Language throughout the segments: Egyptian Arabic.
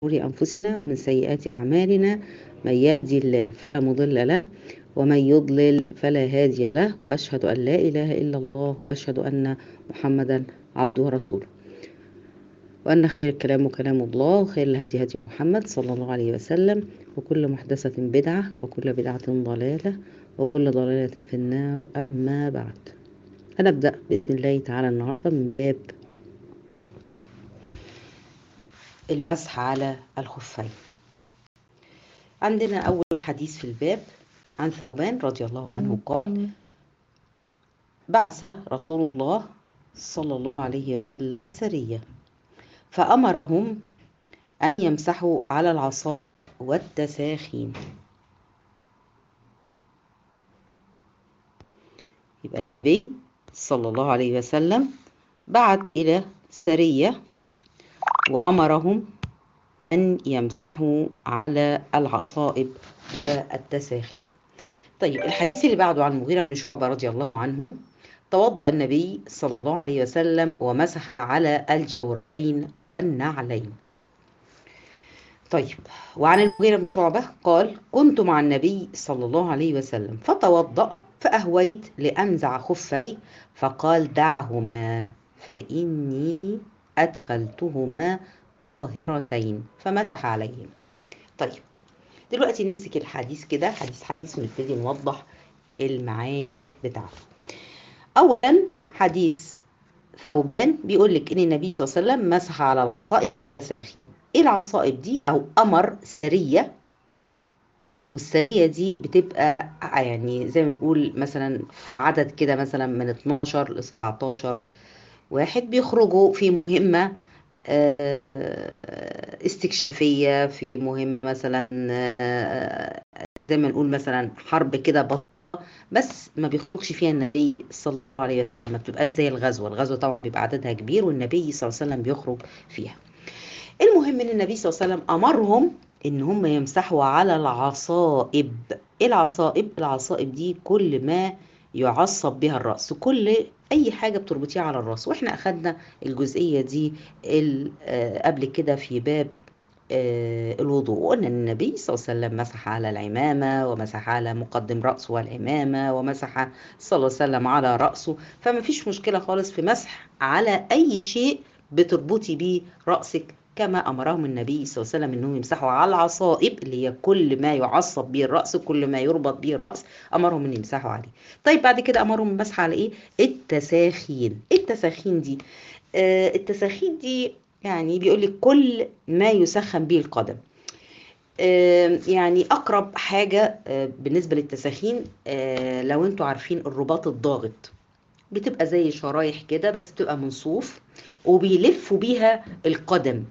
شرور أنفسنا من سيئات أعمالنا من يهدي الله فلا مضل له ومن يضلل فلا هادي له وأشهد أن لا إله إلا الله وأشهد أن محمدا عبده ورسوله وأن خير الكلام كلام الله وخير الهدي هدي محمد صلى الله عليه وسلم وكل محدثة بدعة وكل بدعة ضلالة وكل ضلالة في النار أما بعد هنبدأ بإذن الله تعالى النهاردة من باب المسح على الخفين عندنا أول حديث في الباب عن ثوبان رضي الله عنه قال بعث رسول الله صلى الله عليه وسلم سرية فأمرهم أن يمسحوا على العصا والتساخين يبقى النبي صلى الله عليه وسلم بعت إلى سرية وأمرهم أن يمسحوا على العصائب والتساخين طيب الحديث اللي بعده عن المغيرة بن شعبة رضي الله عنه توضأ النبي صلى الله عليه وسلم ومسح على الجورين النعلين طيب وعن المغيرة بن شعبة قال كنت مع النبي صلى الله عليه وسلم فتوضأ فأهويت لأنزع خفي فقال دعهما فإني أدخلتهما طاهرتين فمسح عليهم طيب دلوقتي نمسك الحديث كده حديث حديث ونبتدي نوضح المعاني بتاعته اولا حديث ثوبان بيقول لك ان النبي صلى الله عليه وسلم مسح على العصائب ايه العصائب دي او امر سريه والسريه دي بتبقى يعني زي ما بنقول مثلا عدد كده مثلا من 12 ل 17 واحد بيخرجوا في مهمه استكشافيه في مهمه مثلا زي ما نقول مثلا حرب كده بسيطه بس ما بيخرجش فيها النبي صلى الله عليه وسلم ما بتبقى زي الغزوه الغزوه طبعا بيبقى عددها كبير والنبي صلى الله عليه وسلم بيخرج فيها المهم ان النبي صلى الله عليه وسلم امرهم ان هم يمسحوا على العصائب ايه العصائب العصائب دي كل ما يعصب بها الراس كل اي حاجه بتربطيها على الراس واحنا اخدنا الجزئيه دي قبل كده في باب الوضوء وقلنا ان النبي صلى الله عليه وسلم مسح على العمامه ومسح على مقدم راسه والعمامه ومسح صلى الله عليه وسلم على راسه فما فيش مشكله خالص في مسح على اي شيء بتربطي بيه راسك كما امرهم النبي صلى الله عليه وسلم انهم يمسحوا على العصائب اللي هي كل ما يعصب به الراس كل ما يربط به الراس امرهم ان يمسحوا عليه طيب بعد كده امرهم المسح على ايه التساخين التساخين دي آه التساخين دي يعني بيقول لك كل ما يسخن به القدم آه يعني اقرب حاجه آه بالنسبه للتساخين لو انتوا عارفين الرباط الضاغط بتبقى زي شرايح كده بس بتبقى من صوف وبيلفوا بيها القدم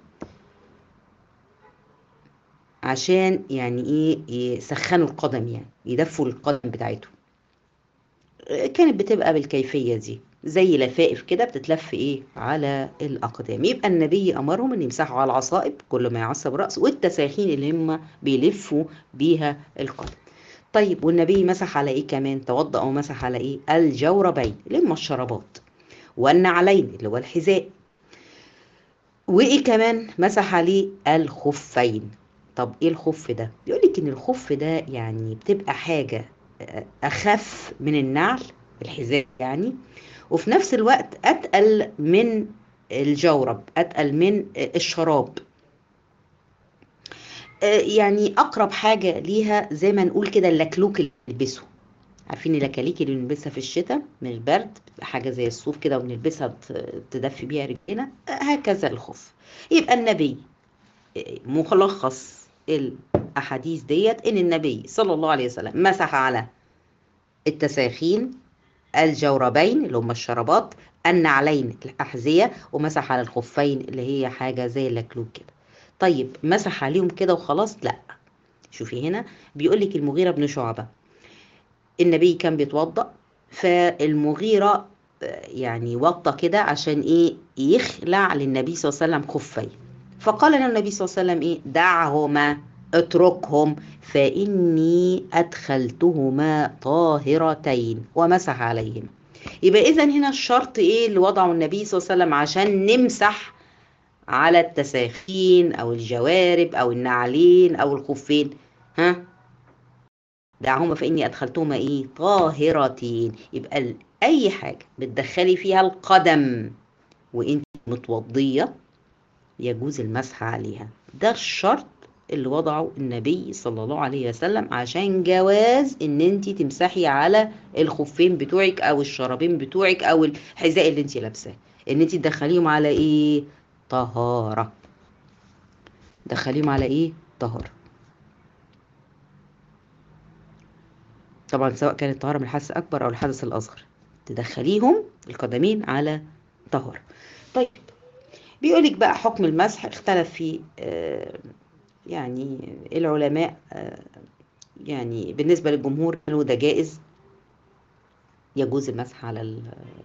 عشان يعني ايه يسخنوا القدم يعني يدفوا القدم بتاعتهم كانت بتبقى بالكيفية دي زي لفائف كده بتتلف ايه على الاقدام يبقى النبي امرهم ان يمسحوا على العصائب كل ما يعصب راس والتساخين اللي هم بيلفوا بيها القدم طيب والنبي مسح على ايه كمان توضأ ومسح على ايه الجوربين اللي هم الشرابات والنعلين اللي هو الحذاء وايه كمان مسح عليه الخفين طب ايه الخف ده بيقول لك ان الخف ده يعني بتبقى حاجه اخف من النعل الحذاء يعني وفي نفس الوقت اتقل من الجورب اتقل من الشراب يعني اقرب حاجه ليها زي ما نقول كده اللكلوك اللي بنلبسه عارفين اللكاليك اللي بنلبسها في الشتاء من البرد حاجه زي الصوف كده وبنلبسها تدفي بيها رجلنا هكذا الخف يبقى النبي ملخص الاحاديث ديت ان النبي صلى الله عليه وسلم مسح على التساخين الجوربين اللي هم الشرابات النعلين الاحذيه ومسح على الخفين اللي هي حاجه زي اللكلوك كده طيب مسح عليهم كده وخلاص لا شوفي هنا بيقول لك المغيره بن شعبه النبي كان بيتوضا فالمغيره يعني وطى كده عشان ايه يخلع للنبي صلى الله عليه وسلم خفيه فقال له النبي صلى الله عليه وسلم ايه دعهما اتركهم فاني ادخلتهما طاهرتين ومسح عليهما يبقى اذا هنا الشرط ايه اللي وضعه النبي صلى الله عليه وسلم عشان نمسح على التساخين أو الجوارب أو النعلين أو الخفين ها دعهما فإني أدخلتهما إيه طاهرتين يبقى أي حاجة بتدخلي فيها القدم وإنت متوضية يجوز المسح عليها ده الشرط اللي وضعه النبي صلى الله عليه وسلم عشان جواز ان انت تمسحي على الخفين بتوعك او الشرابين بتوعك او الحذاء اللي انت لابساه ان انت تدخليهم على ايه طهارة دخليهم على ايه طهارة طبعا سواء كانت طهارة من الحدث الأكبر أو الحدث الأصغر تدخليهم القدمين على طهارة طيب بيقولك بقى حكم المسح اختلف فيه آه يعني العلماء آه يعني بالنسبة للجمهور قالوا ده جائز يجوز المسح على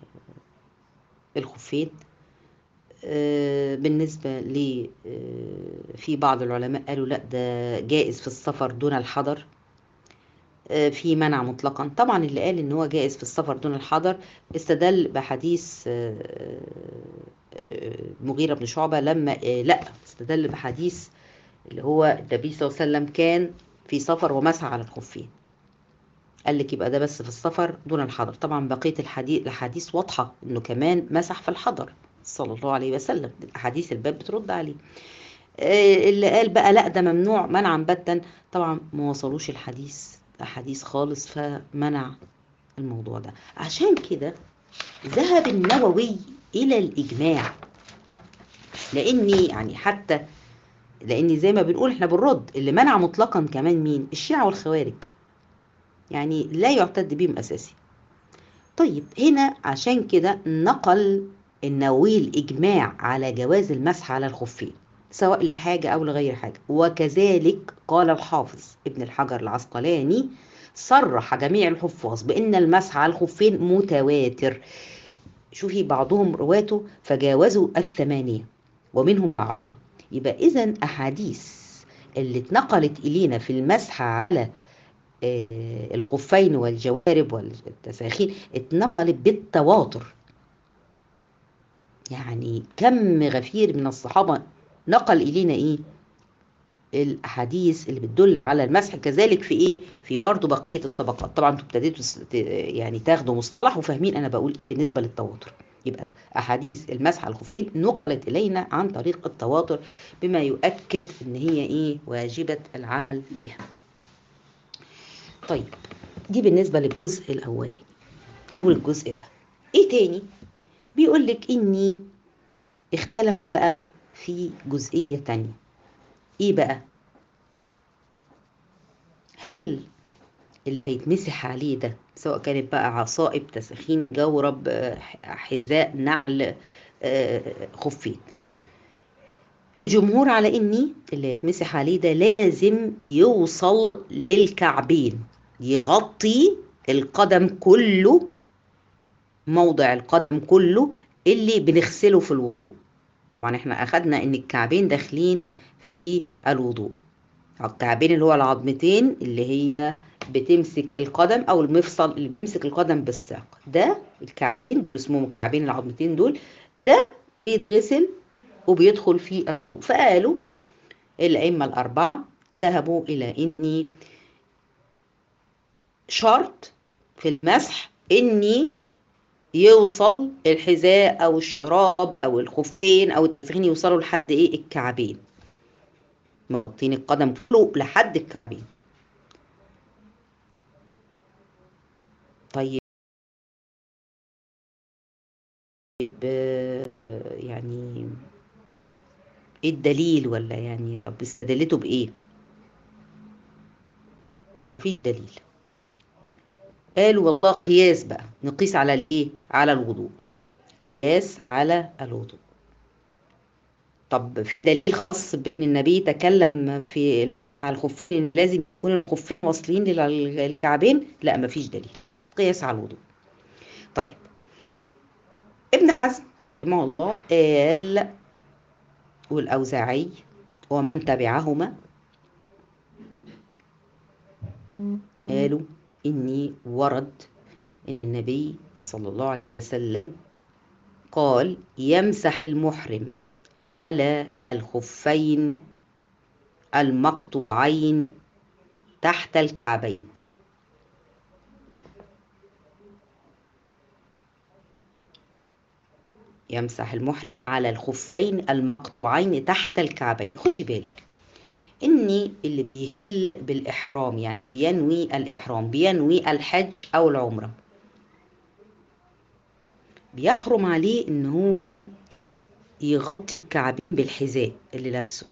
الخفين آه بالنسبة ل في بعض العلماء قالوا لا ده جائز في السفر دون الحضر في منع مطلقا طبعا اللي قال ان هو جائز في السفر دون الحضر استدل بحديث مغيرة بن شعبة لما لا استدل بحديث اللي هو النبي صلى الله عليه وسلم كان في سفر ومسح على الخفين قال لك يبقى ده بس في السفر دون الحضر طبعا بقية الحديث الحديث واضحة انه كمان مسح في الحضر صلى الله عليه وسلم الاحاديث الباب بترد عليه اللي قال بقى لا ده ممنوع منعا باتا طبعا ما وصلوش الحديث أحاديث خالص فمنع الموضوع ده عشان كده ذهب النووي إلى الإجماع لأني يعني حتى لأني زي ما بنقول إحنا بنرد اللي منع مطلقا كمان مين الشيعة والخوارج يعني لا يعتد بهم أساسي طيب هنا عشان كده نقل النووي الإجماع على جواز المسح على الخفين سواء لحاجة أو لغير حاجة وكذلك قال الحافظ ابن الحجر العسقلاني صرح جميع الحفاظ بأن المسح على الخفين متواتر شوفي بعضهم رواته فجاوزوا الثمانية ومنهم بعض يبقى إذا أحاديث اللي اتنقلت إلينا في المسح على الخفين والجوارب والتساخين اتنقلت بالتواتر يعني كم غفير من الصحابة نقل إلينا إيه الأحاديث اللي بتدل على المسح كذلك في إيه في برضه بقية الطبقات طبعا انتوا ابتديتوا يعني تاخدوا مصطلح وفاهمين أنا بقول بالنسبة للتواتر يبقى أحاديث المسح على الخفين نقلت إلينا عن طريق التواتر بما يؤكد إن هي إيه واجبة العمل بها طيب دي بالنسبة للجزء الأولي والجزء ده إيه تاني بيقول لك إني اختلف بقى في جزئية تانية ايه بقى اللي هيتمسح عليه ده سواء كانت بقى عصائب تسخين جورب حذاء نعل خفين جمهور على اني اللي يتمسح عليه ده لازم يوصل للكعبين يغطي القدم كله موضع القدم كله اللي بنغسله في الوضوء طبعا احنا اخدنا ان الكعبين داخلين في الوضوء الكعبين اللي هو العظمتين اللي هي بتمسك القدم او المفصل اللي بيمسك القدم بالساق ده الكعبين اسمهم الكعبين العظمتين دول ده بيتغسل وبيدخل في فقالوا الائمه الاربعه ذهبوا الى اني شرط في المسح اني يوصل الحذاء او الشراب او الخفين او التسخين يوصلوا لحد ايه الكعبين مغطين القدم كله لحد الكعبين طيب يعني ايه الدليل ولا يعني طب استدلته بايه في دليل قالوا والله قياس بقى نقيس على الايه على الوضوء قياس على الوضوء طب في دليل خاص بان النبي تكلم في على الخفين لازم يكون الخفين واصلين للكعبين لا مفيش دليل قياس على الوضوء طيب ابن حزم رحمه الله قال والاوزاعي ومن تبعهما قالوا إني ورد النبي صلى الله عليه وسلم قال يمسح المحرم على الخفين المقطوعين تحت الكعبين يمسح المحرم على الخفين المقطوعين تحت الكعبين خدي بالك اني اللي بيهل بالاحرام يعني ينوي الاحرام بينوي الحج او العمره بيحرم عليه ان هو يغطي الكعبين بالحذاء اللي لابسه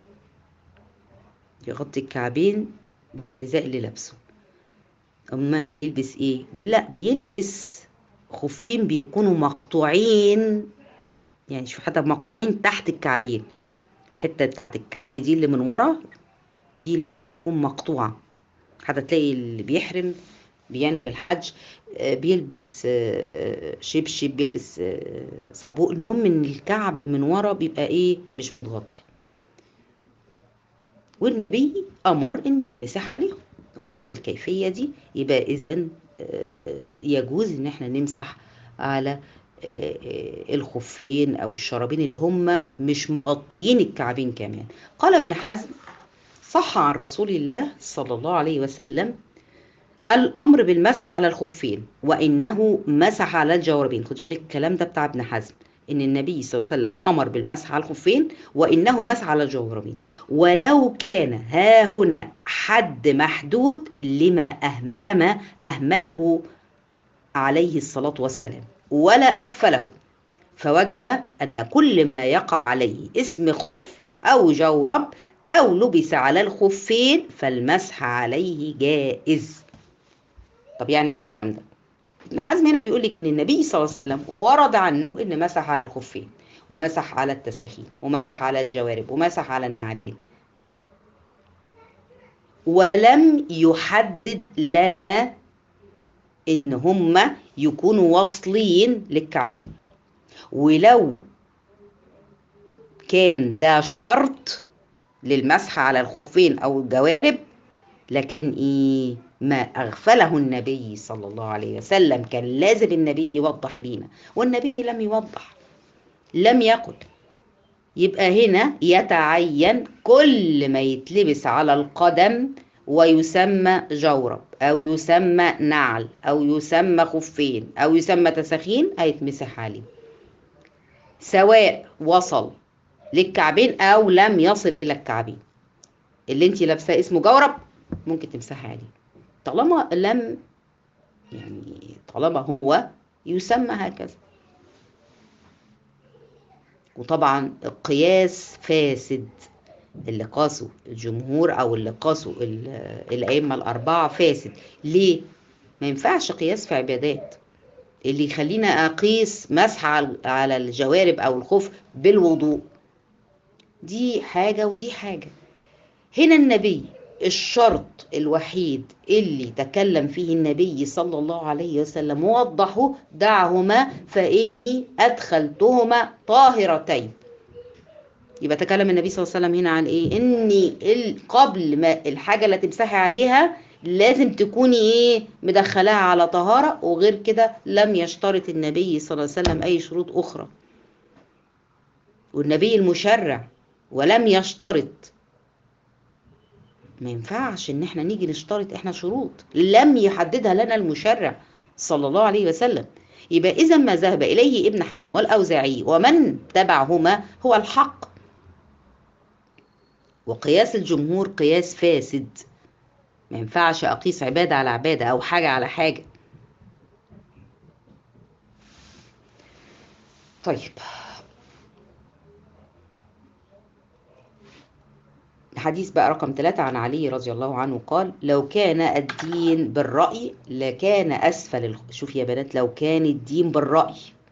يغطي الكعبين بالحذاء اللي لابسه اما يلبس ايه لا بيلبس خفين بيكونوا مقطوعين يعني شوف حتى مقطوعين تحت الكعبين الحته بتاعت الكعب دي اللي من ورا دي اللي بتكون مقطوعه حتى تلاقي اللي بيحرم بينوي الحج بيلبس شبشب بيلبس صبوق المهم ان الكعب من ورا بيبقى ايه مش متغطي والنبي امر ان يمسح عليهم الكيفيه دي يبقى اذا يجوز ان احنا نمسح على الخفين او الشرابين اللي هم مش مغطيين الكعبين كمان قال ابن حزم صح عن رسول الله صلى الله عليه وسلم الامر بالمسح على الخفين وانه مسح على الجوربين خد الكلام ده بتاع ابن حزم ان النبي صلى الله عليه وسلم امر بالمسح على الخفين وانه مسح على الجوربين ولو كان ها هنا حد محدود لما اهمل اهمله عليه الصلاه والسلام ولا فله فوجب ان كل ما يقع عليه اسم خف او جورب او لبس على الخفين فالمسح عليه جائز طب يعني ابن حزم هنا بيقول لك ان النبي صلى الله عليه وسلم ورد عنه ان مسح على الخفين ومسح على التسخين ومسح على الجوارب ومسح على النعلين ولم يحدد لنا ان هم يكونوا واصلين للكعب ولو كان ده شرط للمسح على الخفين او الجوارب لكن ايه ما اغفله النبي صلى الله عليه وسلم كان لازم النبي يوضح لينا والنبي لم يوضح لم يقل يبقى هنا يتعين كل ما يتلبس على القدم ويسمى جورب او يسمى نعل او يسمى خفين او يسمى تسخين هيتمسح عليه سواء وصل للكعبين او لم يصل الى الكعبين اللي انت لابساه اسمه جورب ممكن تمسحي عليه طالما لم يعني طالما هو يسمى هكذا وطبعا القياس فاسد اللي قاسوا الجمهور او اللي قاسوا الائمه الاربعه فاسد ليه ما ينفعش قياس في عبادات اللي يخلينا اقيس مسح على الجوارب او الخف بالوضوء دي حاجه ودي حاجه هنا النبي الشرط الوحيد اللي تكلم فيه النبي صلى الله عليه وسلم ووضحه دعهما فإني أدخلتهما طاهرتين يبقى تكلم النبي صلى الله عليه وسلم هنا عن ايه اني قبل ما الحاجه اللي تمسحي عليها لازم تكوني ايه مدخلاها على طهاره وغير كده لم يشترط النبي صلى الله عليه وسلم اي شروط اخرى والنبي المشرع ولم يشترط ما ينفعش ان احنا نيجي نشترط احنا شروط لم يحددها لنا المشرع صلى الله عليه وسلم يبقى اذا ما ذهب اليه ابن والاوزاعي ومن تبعهما هو الحق وقياس الجمهور قياس فاسد ما ينفعش اقيس عباده على عباده او حاجه على حاجه طيب حديث بقى رقم ثلاثة عن علي رضي الله عنه قال لو كان الدين بالرأي لكان أسفل الخ... شوف يا بنات لو كان الدين بالرأي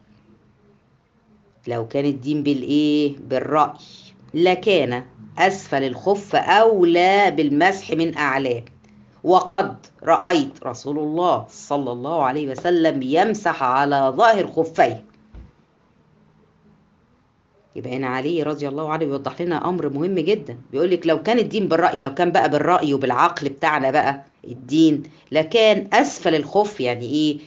لو كان الدين بالإيه بالرأي لكان أسفل الخف أولى بالمسح من أعلاه وقد رأيت رسول الله صلى الله عليه وسلم يمسح على ظاهر خفيه يبقى هنا علي رضي الله عنه بيوضح لنا امر مهم جدا بيقول لك لو كان الدين بالراي لو كان بقى بالراي وبالعقل بتاعنا بقى الدين لكان اسفل الخف يعني ايه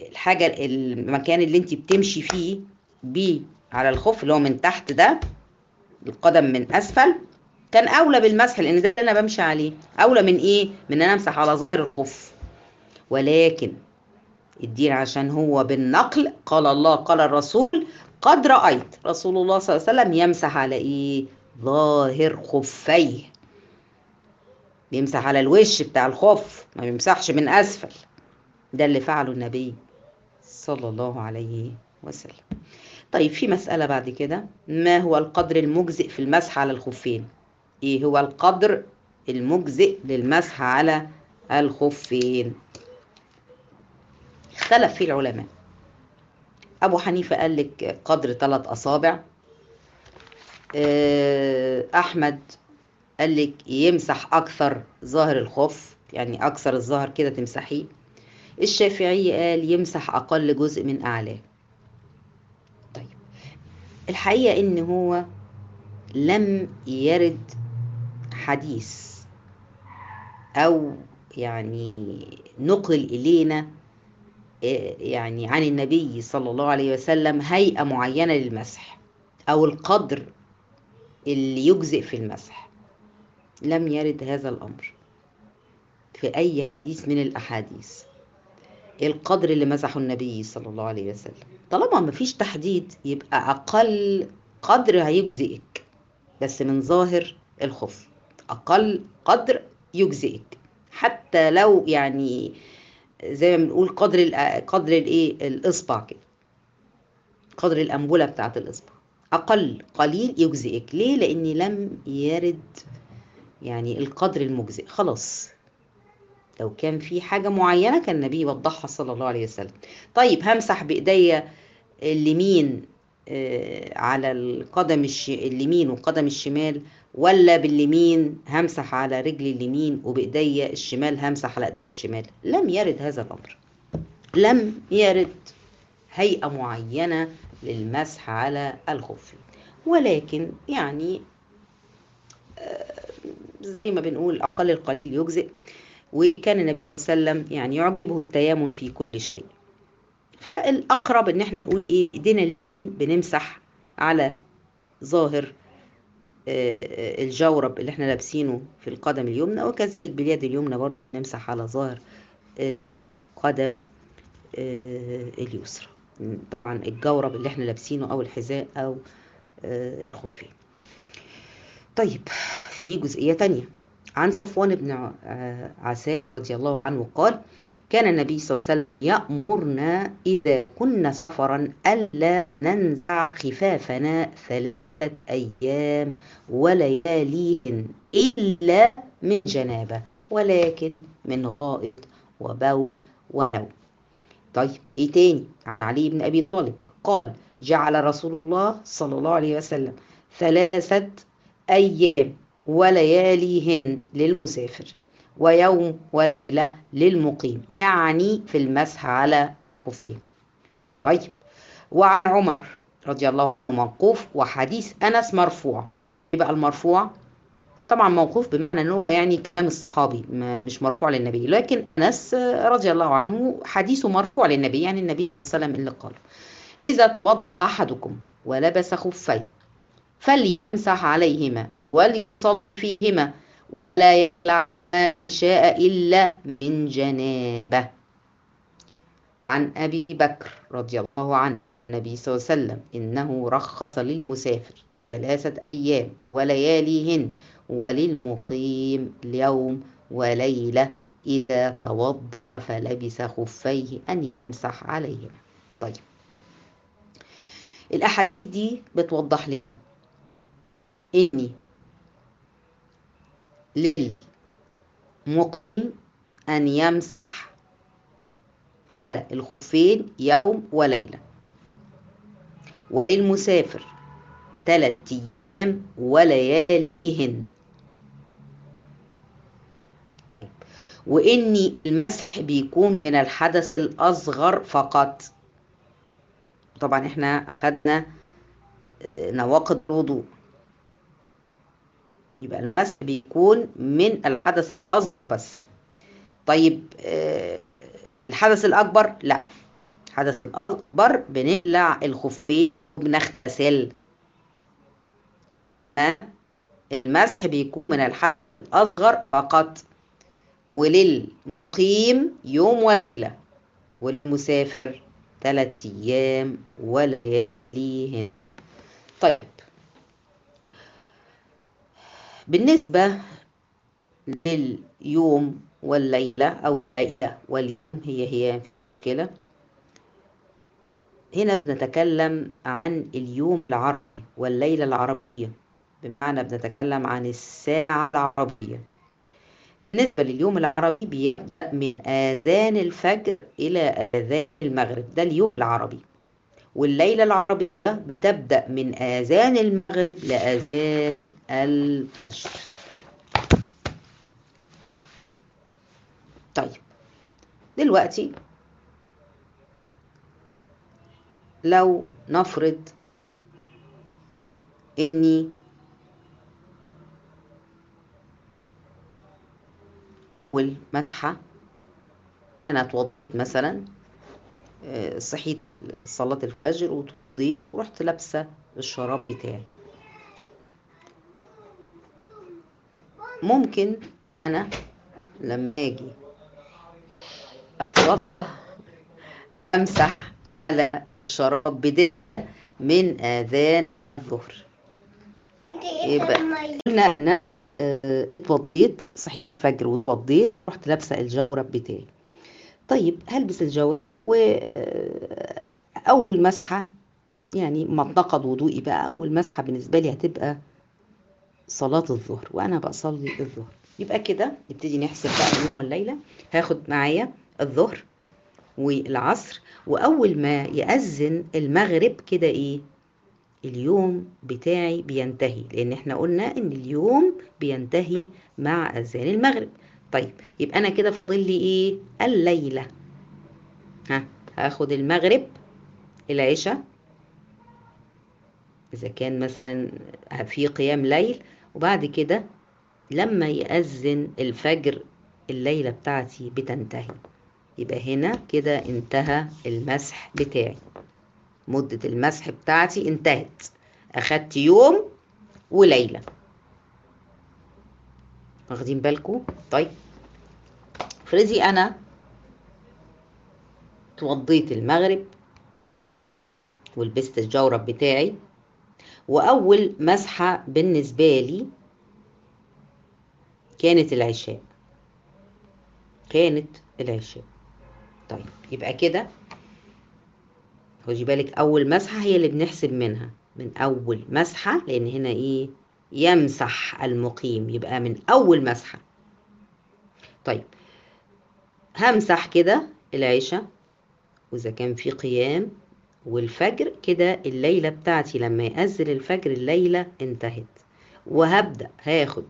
الحاجه المكان اللي انت بتمشي فيه بيه على الخف اللي هو من تحت ده القدم من اسفل كان اولى بالمسح لان ده اللي انا بمشي عليه اولى من ايه من ان انا امسح على ظهر الخف ولكن الدين عشان هو بالنقل قال الله قال الرسول قد رايت رسول الله صلى الله عليه وسلم يمسح على ايه ظاهر خفيه بيمسح على الوش بتاع الخف ما بيمسحش من اسفل ده اللي فعله النبي صلى الله عليه وسلم طيب في مسألة بعد كده ما هو القدر المجزئ في المسح على الخفين ايه هو القدر المجزئ للمسح على الخفين اختلف فيه العلماء ابو حنيفة قال لك قدر ثلاث اصابع احمد قال لك يمسح اكثر ظاهر الخف يعني اكثر الظهر كده تمسحيه الشافعي قال يمسح اقل جزء من اعلاه طيب الحقيقه ان هو لم يرد حديث او يعني نقل الينا يعني عن النبي صلى الله عليه وسلم هيئه معينه للمسح او القدر اللي يجزئ في المسح لم يرد هذا الامر في اي حديث من الاحاديث القدر اللي مسحه النبي صلى الله عليه وسلم طالما ما فيش تحديد يبقى اقل قدر هيجزئك بس من ظاهر الخف اقل قدر يجزئك حتى لو يعني زي ما بنقول قدر قدر الايه الاصبع كده قدر الانبوله بتاعه الاصبع اقل قليل يجزئك ليه لان لم يرد يعني القدر المجزئ خلاص لو كان في حاجة معينة كان النبي يوضحها صلى الله عليه وسلم طيب همسح بإيديا اليمين على القدم اليمين والقدم الشمال ولا باليمين همسح على رجل اليمين وبإيديا الشمال همسح على الشمال لم يرد هذا الأمر لم يرد هيئة معينة للمسح على الخف ولكن يعني زي ما بنقول أقل القليل يجزئ وكان النبي صلى الله عليه وسلم يعني يعجبه التيامن في كل شيء الأقرب إن احنا نقول إيه إيدينا بنمسح على ظاهر الجورب اللي احنا لابسينه في القدم اليمنى وكذلك باليد اليمنى برضه نمسح على ظاهر قدم اليسرى طبعا الجورب اللي احنا لابسينه او الحذاء او الخفين طيب في جزئيه تانية عن صفوان بن عساكر رضي الله عنه قال كان النبي صلى الله عليه وسلم يأمرنا إذا كنا سفرا ألا ننزع خفافنا ثلاثة أيام ولياليهن إلا من جنابة ولكن من غائط وبول ونوم طيب إيه تاني علي بن أبي طالب قال جعل رسول الله صلى الله عليه وسلم ثلاثة أيام ولياليهن للمسافر ويوم وليلة للمقيم يعني في المسح على خفيه طيب وعن عمر رضي الله عنه موقوف وحديث أنس مرفوع يبقى المرفوع طبعا موقوف بمعنى انه يعني كلام الصحابي مش مرفوع للنبي لكن انس رضي الله عنه حديثه مرفوع للنبي يعني النبي صلى الله عليه وسلم اللي قال اذا توضا احدكم ولبس خفين فليمسح عليهما وليصلي فيهما ولا يقلع ما شاء إلا من جنابه عن أبي بكر رضي الله عنه النبي صلى الله عليه وسلم إنه رخص للمسافر ثلاثة أيام ولياليهن وللمقيم يوم وليلة إذا توضأ فلبس خفيه أن يمسح عليهما طيب الأحاديث دي بتوضح لي إني للمقيم أن يمسح الخفين يوم وليلة وللمسافر ثلاثة أيام ولياليهن وإني المسح بيكون من الحدث الأصغر فقط طبعا احنا أخدنا نواقض الوضوء يبقى المسح بيكون من الحدث الأصغر بس طيب آه الحدث الأكبر لا الحدث الأكبر بنقلع الخفين وبنغتسل المسح بيكون من الحد الأصغر فقط وللمقيم يوم وليلة والمسافر ثلاث أيام ولياليهن طيب بالنسبة لليوم والليلة أو الليلة واليوم هي هي كده هنا بنتكلم عن اليوم العربي والليلة العربية بمعنى بنتكلم عن الساعة العربية بالنسبة لليوم العربي بيبدأ من آذان الفجر إلى آذان المغرب ده اليوم العربي والليلة العربية بتبدأ من آذان المغرب لآذان الفجر طيب دلوقتي لو نفرض اني والمسحة انا اتوضيت مثلا صحيت صلاة الفجر وتوضيت ورحت لابسة الشراب بتاعي ممكن انا لما اجي امسح على الشراب بداية من اذان الظهر يبقى قلنا انا اتوضيت صحيت الفجر واتوضيت رحت لابسه الجورب بتاعي طيب هلبس الجورب و اول مسحه يعني ما اتنقض وضوئي بقى اول مسحه بالنسبه لي هتبقى صلاه الظهر وانا بصلي الظهر يبقى كده نبتدي نحسب بقى اليوم والليله هاخد معايا الظهر والعصر واول ما يأذن المغرب كده ايه اليوم بتاعي بينتهي لان احنا قلنا ان اليوم بينتهي مع اذان المغرب طيب يبقى انا كده فاضل لي ايه الليله ها هاخد المغرب العشاء اذا كان مثلا في قيام ليل وبعد كده لما يأذن الفجر الليله بتاعتي بتنتهي يبقى هنا كده انتهى المسح بتاعي مدة المسح بتاعتي انتهت أخدت يوم وليلة واخدين بالكم طيب افرضي أنا توضيت المغرب ولبست الجورب بتاعي وأول مسحة بالنسبة لي كانت العشاء كانت العشاء طيب يبقى كده خدي بالك اول مسحه هي اللي بنحسب منها من اول مسحه لان هنا ايه يمسح المقيم يبقى من اول مسحه طيب همسح كده العشاء واذا كان في قيام والفجر كده الليله بتاعتي لما يأذن الفجر الليله انتهت وهبدا هاخد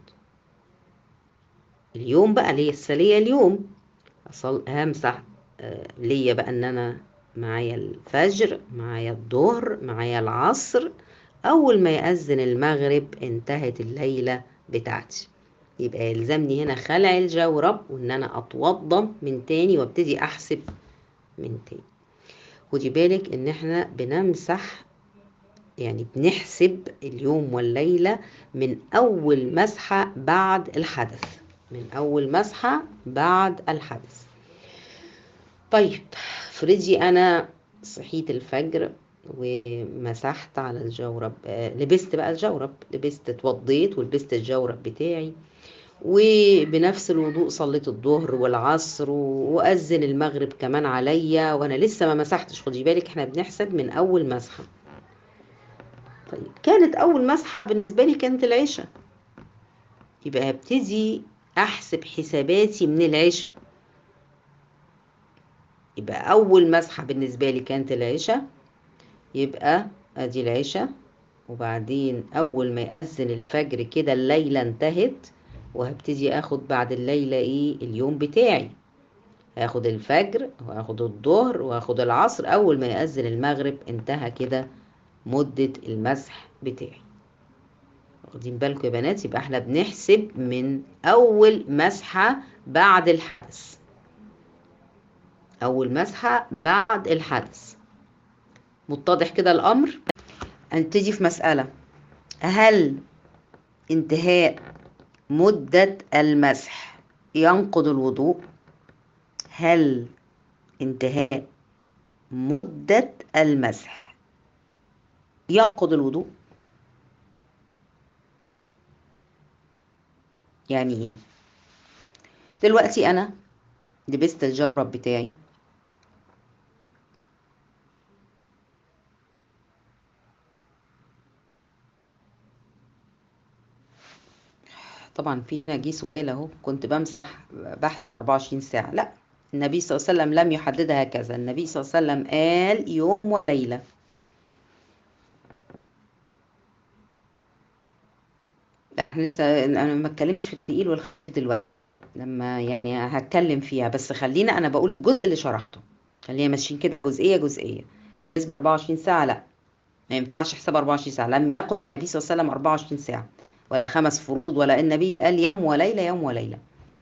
اليوم بقى لسه ليا اليوم همسح آه ليا بقى ان انا معايا الفجر معايا الظهر معايا العصر أول ما يأذن المغرب انتهت الليلة بتاعتي يبقى يلزمني هنا خلع الجورب وإن أنا أتوضى من تاني وابتدي أحسب من تاني خدي بالك إن إحنا بنمسح يعني بنحسب اليوم والليلة من أول مسحة بعد الحدث من أول مسحة بعد الحدث طيب افرضي انا صحيت الفجر ومسحت على الجورب لبست بقى الجورب لبست اتوضيت ولبست الجورب بتاعي وبنفس الوضوء صليت الظهر والعصر واذن المغرب كمان عليا وانا لسه ما مسحتش خدي بالك احنا بنحسب من اول مسحه طيب كانت اول مسحه بالنسبه لي كانت العشاء يبقى هبتدي احسب حساباتي من العشاء يبقى أول مسحة بالنسبة لي كانت العشاء يبقى أدي العشاء وبعدين أول ما يأذن الفجر كده الليلة انتهت وهبتدي أخد بعد الليلة إيه اليوم بتاعي هاخد الفجر وهاخد الظهر وهاخد العصر أول ما يأذن المغرب انتهى كده مدة المسح بتاعي واخدين بالكم يا بنات يبقى احنا بنحسب من أول مسحة بعد الحدث أول مسحة بعد الحدث متضح كده الأمر هنبتدي في مسألة هل انتهاء مدة المسح ينقض الوضوء هل انتهاء مدة المسح ينقض الوضوء يعني ايه دلوقتي انا لبست الجرب بتاعي طبعا في جه سؤال اهو كنت بمسح بحث 24 ساعة لا النبي صلى الله عليه وسلم لم يحددها هكذا النبي صلى الله عليه وسلم قال يوم وليلة احنا انا ما اتكلمتش في التقيل والخفيف دلوقتي لما يعني هتكلم فيها بس خلينا انا بقول الجزء اللي شرحته خلينا ماشيين كده جزئيه جزئيه بالنسبه 24 ساعه لا ما ينفعش حساب 24 ساعه لم يقل النبي صلى الله عليه وسلم 24 ساعه ولا خمس فروض ولا النبي قال يوم وليله يوم وليله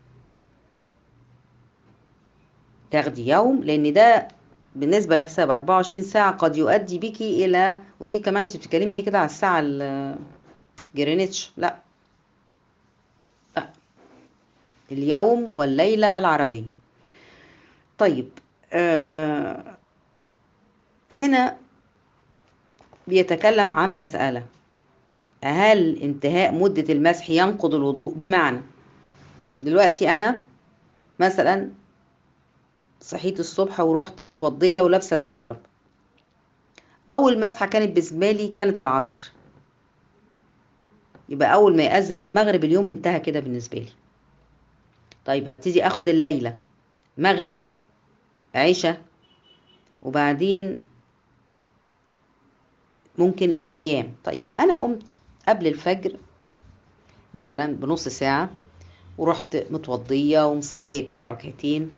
تاخدي يوم لان ده بالنسبه لحساب 24 ساعه قد يؤدي بك الى كمان انت بتتكلمي كده على الساعه جرينتش لا لا اليوم والليلة العربية طيب آه آه هنا بيتكلم عن مسألة هل انتهاء مدة المسح ينقض الوضوء بمعنى دلوقتي أنا مثلا صحيت الصبح ورحت اتوضيت ولابسة أول مسحة كانت بزمالي كانت العصر يبقى أول ما يأذن المغرب اليوم انتهى كده بالنسبة لي طيب ابتدي اخد الليله مغرب عشاء وبعدين ممكن ايام طيب انا قمت قبل الفجر بنص ساعه ورحت متوضيه ومصليت ركعتين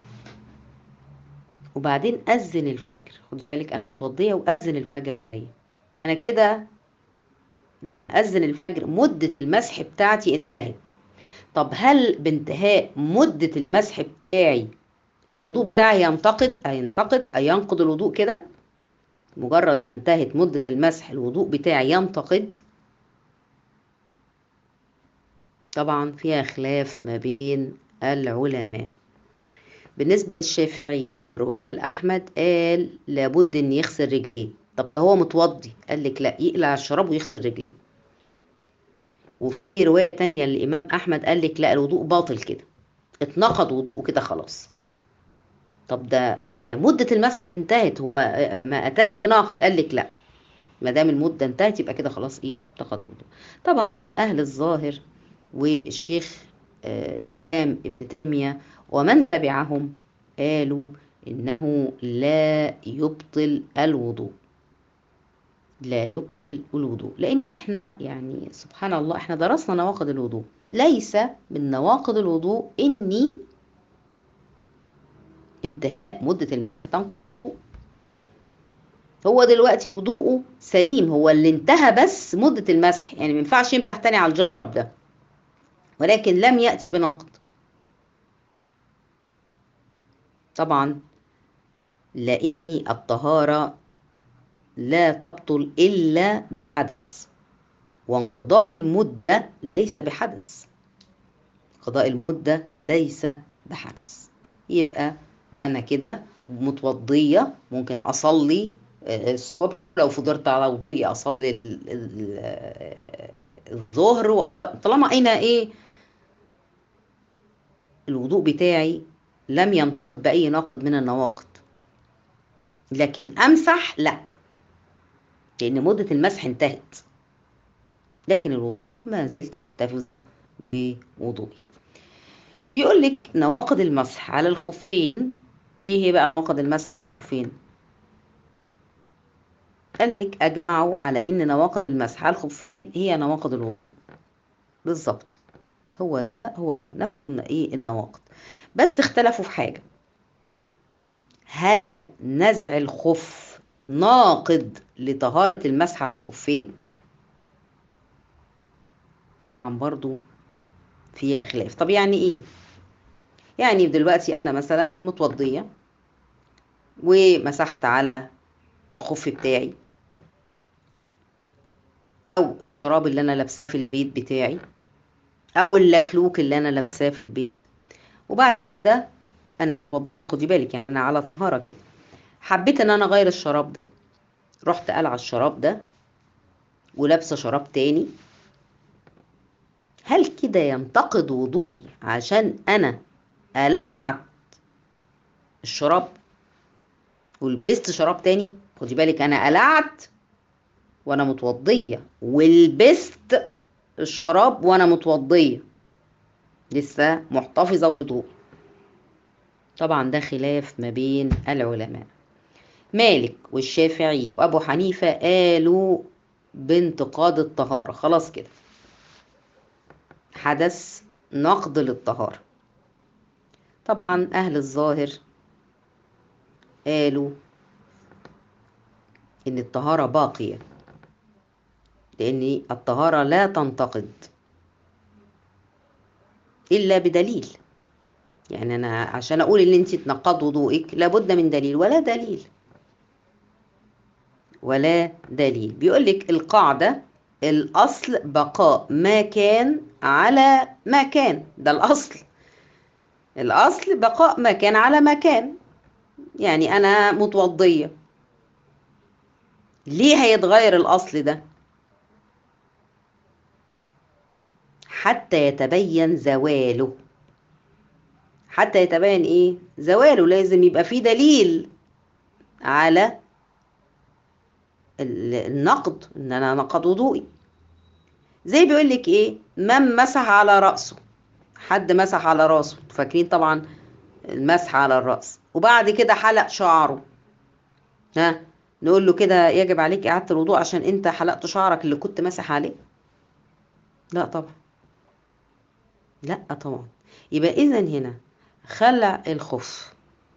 وبعدين اذن الفجر خد بالك انا متوضيه واذن الفجر جاي انا كده اذن الفجر مده المسح بتاعتي انتهت طب هل بانتهاء مدة المسح بتاعي الوضوء بتاعي ينتقد هينتقد هينقض الوضوء كده مجرد انتهت مدة المسح الوضوء بتاعي ينتقد طبعا فيها خلاف ما بين العلماء بالنسبة للشافعي أحمد قال لابد إن يغسل رجليه طب هو متوضي قال لك لا يقلع الشراب ويغسل رجليه وفي رواية تانية للإمام أحمد قال لك لا الوضوء باطل كده اتنقض وضوء كده خلاص طب ده مدة المسح انتهت هو ما أتى ناقض قال لك لا ما دام المدة انتهت يبقى كده خلاص إيه انتقض الوضوء طبعا أهل الظاهر والشيخ إمام ابن تيمية ومن تبعهم قالوا إنه لا يبطل الوضوء لا يبطل الوضوء لان احنا يعني سبحان الله احنا درسنا نواقض الوضوء ليس من نواقض الوضوء اني مدة المسح هو دلوقتي وضوءه سليم هو اللي انتهى بس مدة المسح يعني ما ينفعش يمسح تاني على الجرب ده ولكن لم يأتي بنقض طبعا لأن الطهارة لا تبطل إلا بحدث وانقضاء المدة ليس بحدث قضاء المدة ليس بحدث يبقى أنا كده متوضية ممكن أصلي الصبح لو فضلت على وضوئي أصلي الظهر طالما أين إيه الوضوء بتاعي لم ينطق بأي نقد من النواقض لكن أمسح لا لأن مدة المسح انتهت لكن الوضوء ما زلت تفوز بوضوئي يقول لك نواقض المسح على الخفين ايه هي بقى نواقض المسح فين قال لك اجمعوا على ان نواقض المسح على الخفين هي نواقض الوضوء بالظبط هو هو نفس ايه النواقض بس اختلفوا في حاجه هل نزع الخف ناقض لطهارة المسح على الخفين طبعا برضو في خلاف طب يعني ايه يعني دلوقتي انا مثلا متوضية ومسحت على الخف بتاعي او الشراب اللي انا لابسه في البيت بتاعي او اللكلوك اللي انا لابساه في البيت وبعد كده انا خدي بالك يعني انا على طهاره حبيت ان انا اغير الشراب ده رحت قلع الشراب ده ولابسه شراب تاني هل كده ينتقد وضوءي عشان انا قلعت الشراب ولبست شراب تاني خدي بالك انا قلعت وانا متوضيه ولبست الشراب وانا متوضيه لسه محتفظه بوضوء طبعا ده خلاف ما بين العلماء مالك والشافعي وابو حنيفه قالوا بانتقاد الطهاره خلاص كده حدث نقض للطهاره طبعا اهل الظاهر قالوا ان الطهاره باقيه لان الطهاره لا تنتقد الا بدليل يعني انا عشان اقول ان انت تنقض وضوءك لابد من دليل ولا دليل ولا دليل بيقول لك القاعده الاصل بقاء ما كان على ما كان ده الاصل الاصل بقاء ما كان على ما كان يعني انا متوضيه ليه هيتغير الاصل ده حتى يتبين زواله حتى يتبين ايه زواله لازم يبقى في دليل على النقد ان انا نقض وضوئي زي بيقول لك ايه من مسح على راسه حد مسح على راسه فاكرين طبعا المسح على الراس وبعد كده حلق شعره ها نقول له كده يجب عليك اعاده الوضوء عشان انت حلقت شعرك اللي كنت مسح عليه لا طبعا لا طبعا يبقى اذا هنا خلع الخف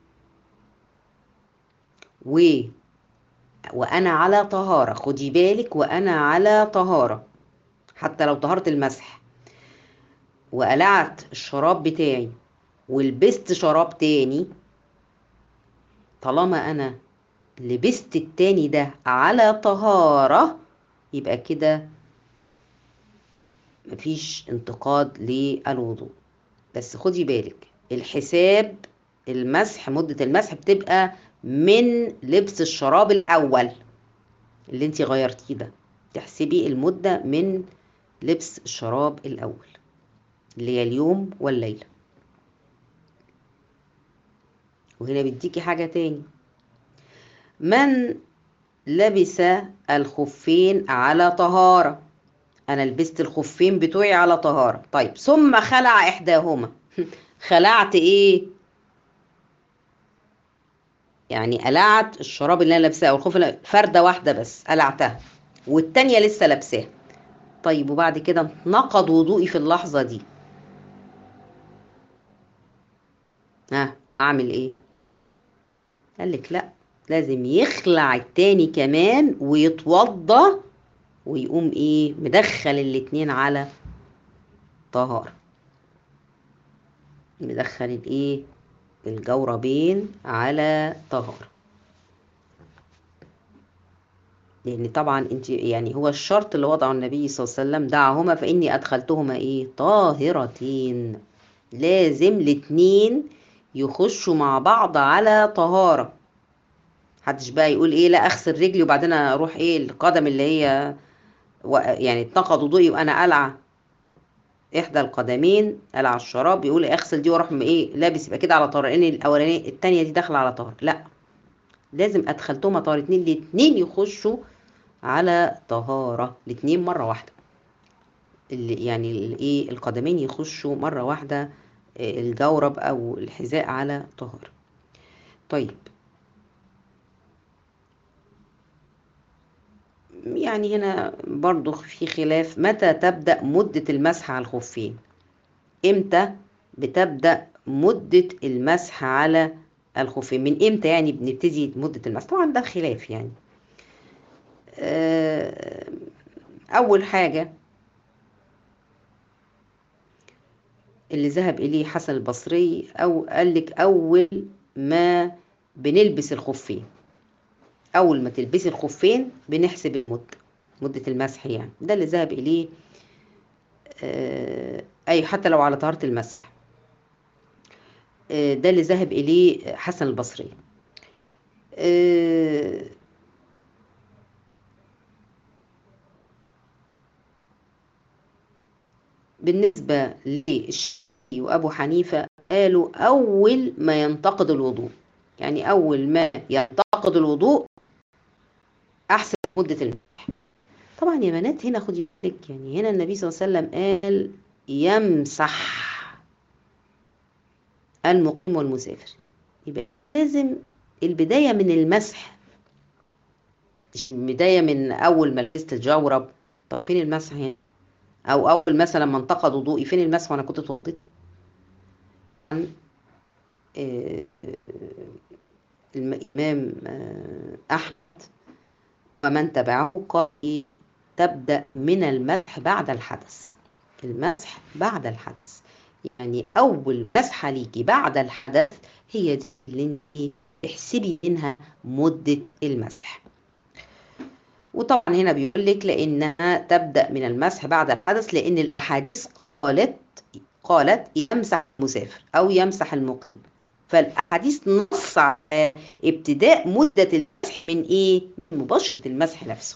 و وانا على طهاره خدي بالك وانا على طهاره حتى لو طهاره المسح وقلعت الشراب بتاعي ولبست شراب تاني طالما انا لبست التاني ده على طهاره يبقى كده مفيش انتقاد للوضوء بس خدي بالك الحساب المسح مدة المسح بتبقى من لبس الشراب الأول اللي انت غيرتيه ده تحسبي المدة من لبس الشراب الأول اللي هي اليوم والليلة وهنا بيديكي حاجة تاني من لبس الخفين على طهارة أنا لبست الخفين بتوعي على طهارة طيب ثم خلع إحداهما خلعت إيه؟ يعني قلعت الشراب اللي أنا لابساه أو الخف فردة واحدة بس قلعتها والتانية لسه لابساها طيب وبعد كده نقض وضوئي في اللحظة دي ها أعمل إيه؟ قال لك لأ لازم يخلع التاني كمان ويتوضى ويقوم ايه مدخل الاتنين على طهارة مدخل الايه الجوربين على طهارة لان طبعا انت يعني هو الشرط اللي وضعه النبي صلى الله عليه وسلم دعهما فاني ادخلتهما ايه طاهرتين لازم الاتنين يخشوا مع بعض على طهارة محدش بقى يقول ايه لا اغسل رجلي وبعدين اروح ايه القدم اللي هي يعني اتنقض وضوئي وانا قلعه احدى القدمين قلع الشراب يقول اغسل دي واروح ايه لابس يبقى كده على طهاره لان الاولانيه الثانيه دي داخله على طهاره لا لازم ادخلتهما طهاره اتنين الاتنين يخشوا على طهاره الاتنين مره واحده اللي يعني الايه القدمين يخشوا مره واحده الجورب او الحذاء على طهاره طيب يعني هنا برضو في خلاف متى تبدأ مدة المسح على الخفين امتى بتبدأ مدة المسح على الخفين من امتى يعني بنبتدي مدة المسح طبعا ده خلاف يعني اول حاجة اللي ذهب اليه حسن البصري او قال لك اول ما بنلبس الخفين اول ما تلبسي الخفين بنحسب المده مده المسح يعني ده اللي ذهب اليه أي حتى لو على طهارة المسح آه، ده اللي ذهب إليه حسن البصري آه، بالنسبة للشافعي وأبو حنيفة قالوا أول ما ينتقد الوضوء يعني أول ما ينتقد الوضوء أحسن مدة المسح طبعا يا بنات هنا خدي بالك يعني هنا النبي صلى الله عليه وسلم قال يمسح المقيم والمسافر يبقى لازم البداية من المسح مش البداية من أول ما لبست الجورب طب فين المسح هنا أو أول مثلا ما انتقد وضوئي فين المسح وأنا كنت اتوضيت آه، آه، الإمام آه، أحمد ومن تبعه قال إيه؟ تبدأ من المسح بعد الحدث المسح بعد الحدث يعني أول مسحة ليكي بعد الحدث هي دي اللي انت احسبي منها مدة المسح وطبعا هنا بيقول لك لأنها تبدأ من المسح بعد الحدث لأن الأحاديث قالت قالت يمسح المسافر أو يمسح المقيم فالأحاديث نص على ابتداء مدة المسح من إيه؟ من مباشرة المسح نفسه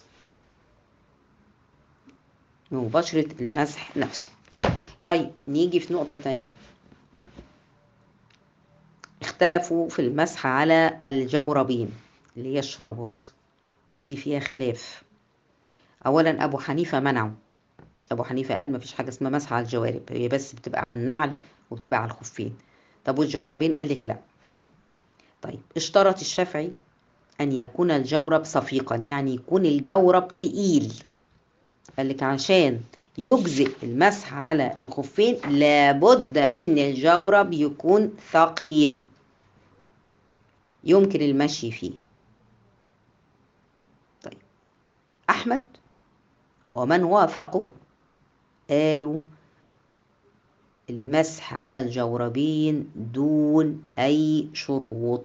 من مباشرة المسح نفسه طيب نيجي في نقطة تانية اختلفوا في المسح على الجوربين اللي هي الشرابات دي فيها خلاف أولا أبو حنيفة منعه أبو حنيفة قال مفيش حاجة اسمها مسح على الجوارب هي بس بتبقى على النعل وبتبقى على الخفين طب والجوربين قال لك لا طيب اشترط الشافعي أن يكون الجورب صفيقا يعني يكون الجورب تقيل قال لك عشان يجزئ المسح على الخفين لابد ان الجورب يكون ثقيل يمكن المشي فيه طيب احمد ومن وافقه قالوا المسح على الجوربين دون اي شروط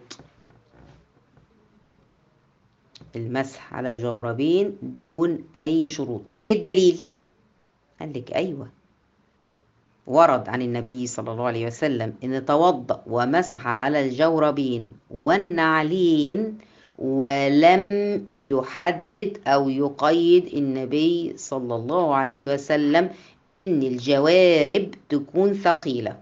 المسح على الجوربين دون اي شروط الدليل قال لك أيوة ورد عن النبي صلى الله عليه وسلم إن توضأ ومسح على الجوربين والنعلين ولم يحدد أو يقيد النبي صلى الله عليه وسلم إن الجوارب تكون ثقيلة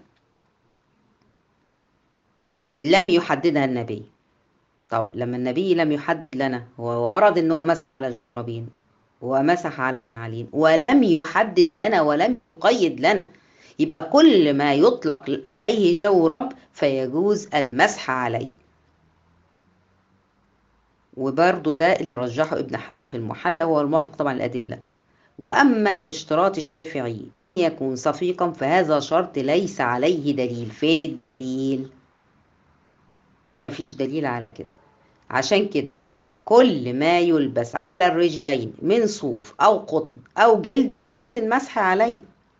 لم يحددها النبي طب لما النبي لم يحدد لنا هو ورد انه مسح على الجرابين ومسح على النعلين ولم يحدد لنا ولم يقيد لنا يبقى كل ما يطلق لأي جورب فيجوز المسح عليه وبرضه ده اللي رجحه ابن حزم في المحلى والموقع طبعا الأدلة وأما اشتراط الشافعي أن يكون صفيقا فهذا شرط ليس عليه دليل فين الدليل مفيش دليل على كده عشان كده كل ما يلبس على الرجلين من صوف أو قطن أو جلد المسح عليه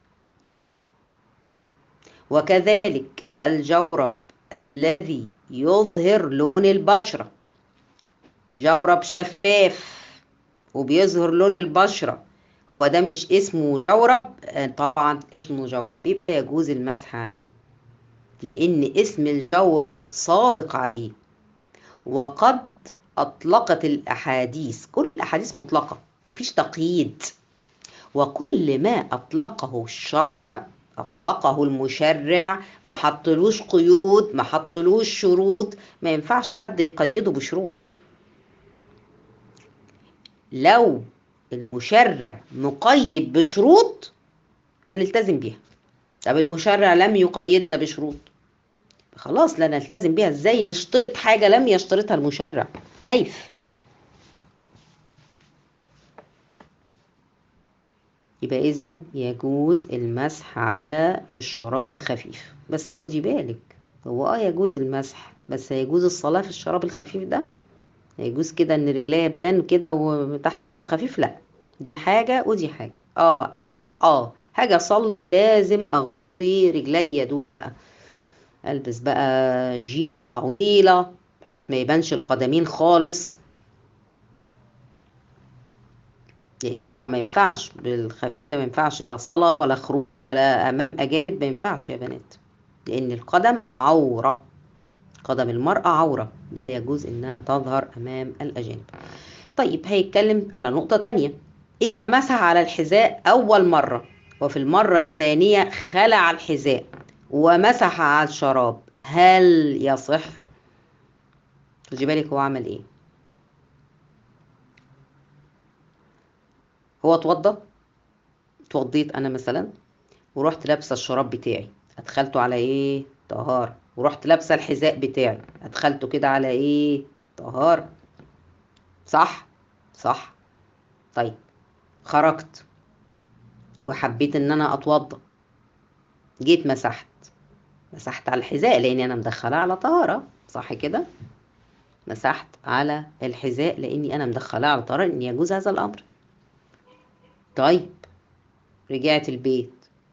وكذلك الجورب الذي يظهر لون البشرة جورب شفاف وبيظهر لون البشرة وده مش اسمه جورب طبعا اسمه جورب يبقى يجوز المسح عليه لأن اسم الجورب صادق عليه وقد أطلقت الأحاديث كل الأحاديث مطلقة مفيش تقييد وكل ما أطلقه الشرع أطلقه المشرع ما حطلوش قيود ما حطلوش شروط ما ينفعش حد يقيده بشروط لو المشرع مقيد بشروط نلتزم بيها طب المشرع لم يقيدها بشروط خلاص لا نلتزم بيها ازاي يشترط حاجه لم يشترطها المشرع كيف يبقى إذا يجوز المسح على الشراب الخفيف بس خدي بالك هو اه يجوز المسح بس هيجوز الصلاة في الشراب الخفيف ده هيجوز كده ان رجليا بان كده وتحت خفيف لا دي حاجة ودي حاجة اه اه حاجة صلي لازم اغطي رجلي دول البس بقى جيب طويلة ما يبانش القدمين خالص ما ينفعش بالخفيف ما ينفعش لا صلاة ولا خروج ولا امام اجانب ما ينفعش يا بنات لان القدم عوره قدم المراه عوره لا يجوز انها تظهر امام الاجانب طيب هيتكلم على نقطه ثانيه إيه مسح على الحذاء اول مره وفي المره الثانيه خلع الحذاء ومسح على الشراب هل يصح خدي بالك هو عمل ايه هو اتوضى اتوضيت انا مثلا ورحت لابسه الشراب بتاعي ادخلته على ايه طهاره ورحت لابسه الحذاء بتاعي ادخلته كده على ايه طهاره صح صح طيب خرجت وحبيت ان انا اتوضى جيت مسحت مسحت على الحذاء لاني انا مدخله على طهاره صح كده مسحت على الحذاء لاني انا مدخله على طهاره ان يجوز هذا الامر طيب رجعت البيت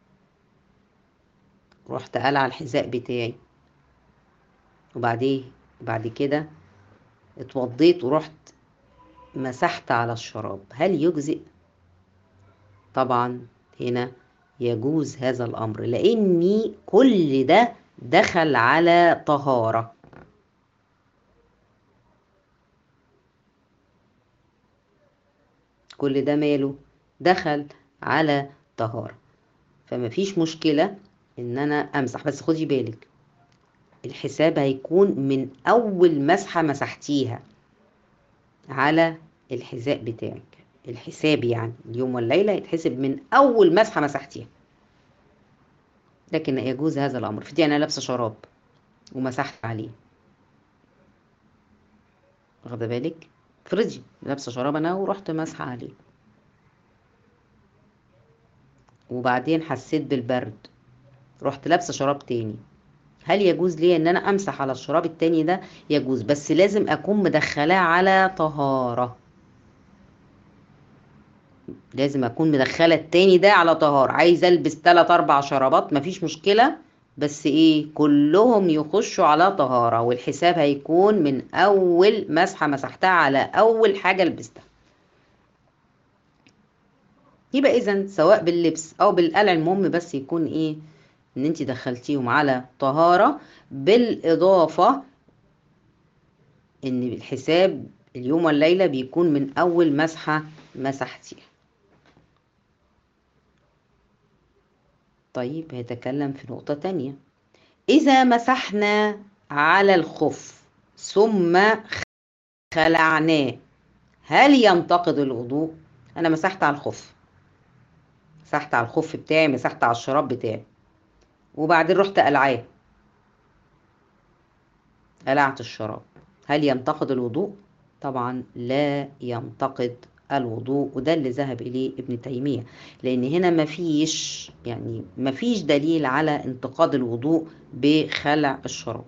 رحت قلع الحذاء بتاعي وبعدين بعد كده اتوضيت ورحت مسحت على الشراب هل يجزئ طبعا هنا يجوز هذا الامر لاني كل ده دخل على طهاره كل ده ماله دخل على طهاره فما فيش مشكله ان انا امسح بس خدي بالك الحساب هيكون من اول مسحه مسحتيها على الحذاء بتاعك الحساب يعني اليوم والليله يتحسب من اول مسحه مسحتيها لكن يجوز هذا الامر فدي انا لابسه شراب ومسحت عليه واخده بالك افرضي لابسه شراب انا ورحت مسحه عليه وبعدين حسيت بالبرد رحت لابسه شراب تاني هل يجوز لي ان انا امسح على الشراب التاني ده يجوز بس لازم اكون مدخلاه على طهاره لازم اكون مدخله التاني ده على طهاره عايزه البس تلات اربع شرابات مفيش مشكله بس ايه كلهم يخشوا على طهاره والحساب هيكون من اول مسحه مسحتها على اول حاجه لبستها يبقى اذا سواء باللبس او بالقلع المهم بس يكون ايه ان انت دخلتيهم على طهاره بالاضافه ان الحساب اليوم والليله بيكون من اول مسحه مسحتيها طيب هيتكلم في نقطة تانية إذا مسحنا على الخف ثم خلعناه هل ينتقد الوضوء؟ أنا مسحت على الخف مسحت على الخف بتاعي مسحت على الشراب بتاعي وبعدين رحت قلعاه قلعت الشراب هل ينتقد الوضوء؟ طبعا لا ينتقد الوضوء وده اللي ذهب إليه ابن تيمية لأن هنا مفيش يعني مفيش دليل على انتقاد الوضوء بخلع الشراب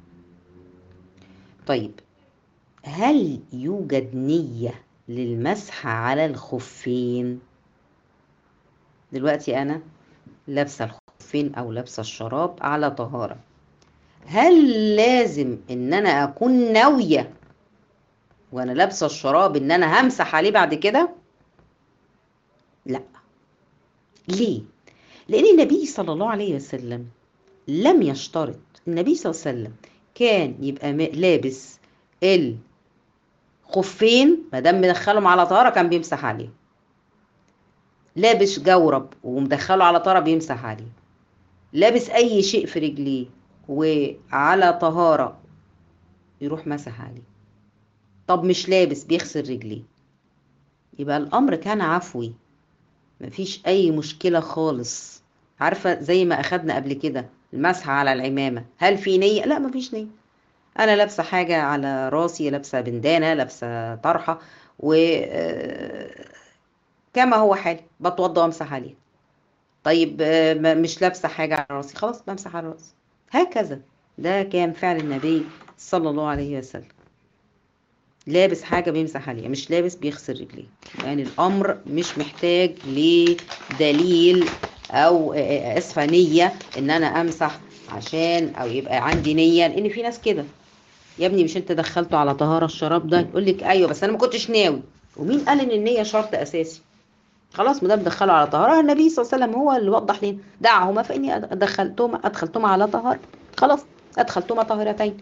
طيب هل يوجد نية للمسح على الخفين دلوقتي أنا لابسة الخفين أو لابسة الشراب على طهارة هل لازم إن أنا أكون ناوية وانا لابسه الشراب ان انا همسح عليه بعد كده لا ليه لان النبي صلى الله عليه وسلم لم يشترط النبي صلى الله عليه وسلم كان يبقى لابس الخفين ما دام مدخلهم على طهاره كان بيمسح عليه لابس جورب ومدخله على طهاره بيمسح عليه لابس اي شيء في رجليه وعلى طهاره يروح مسح عليه طب مش لابس بيغسل رجليه يبقى الامر كان عفوي مفيش اي مشكله خالص عارفه زي ما اخدنا قبل كده المسح على العمامه هل في نيه لا مفيش نيه انا لابسه حاجه على راسي لابسه بندانه لابسه طرحه و كما هو حالي بتوضى وامسح عليه طيب مش لابسه حاجه على راسي خلاص بمسح على راسي هكذا ده كان فعل النبي صلى الله عليه وسلم لابس حاجة بيمسح عليها مش لابس بيغسل رجليه يعني الأمر مش محتاج لدليل أو أسفة نية إن أنا أمسح عشان أو يبقى عندي نية لأن في ناس كده يا ابني مش أنت دخلته على طهارة الشراب ده يقول لك أيوه بس أنا ما كنتش ناوي ومين قال إن النية شرط أساسي خلاص ما دام دخلوا على طهارة النبي صلى الله عليه وسلم هو اللي وضح لنا دعهما فإني أدخلتهما أدخلتهما على طهارة خلاص أدخلتهما طاهرتين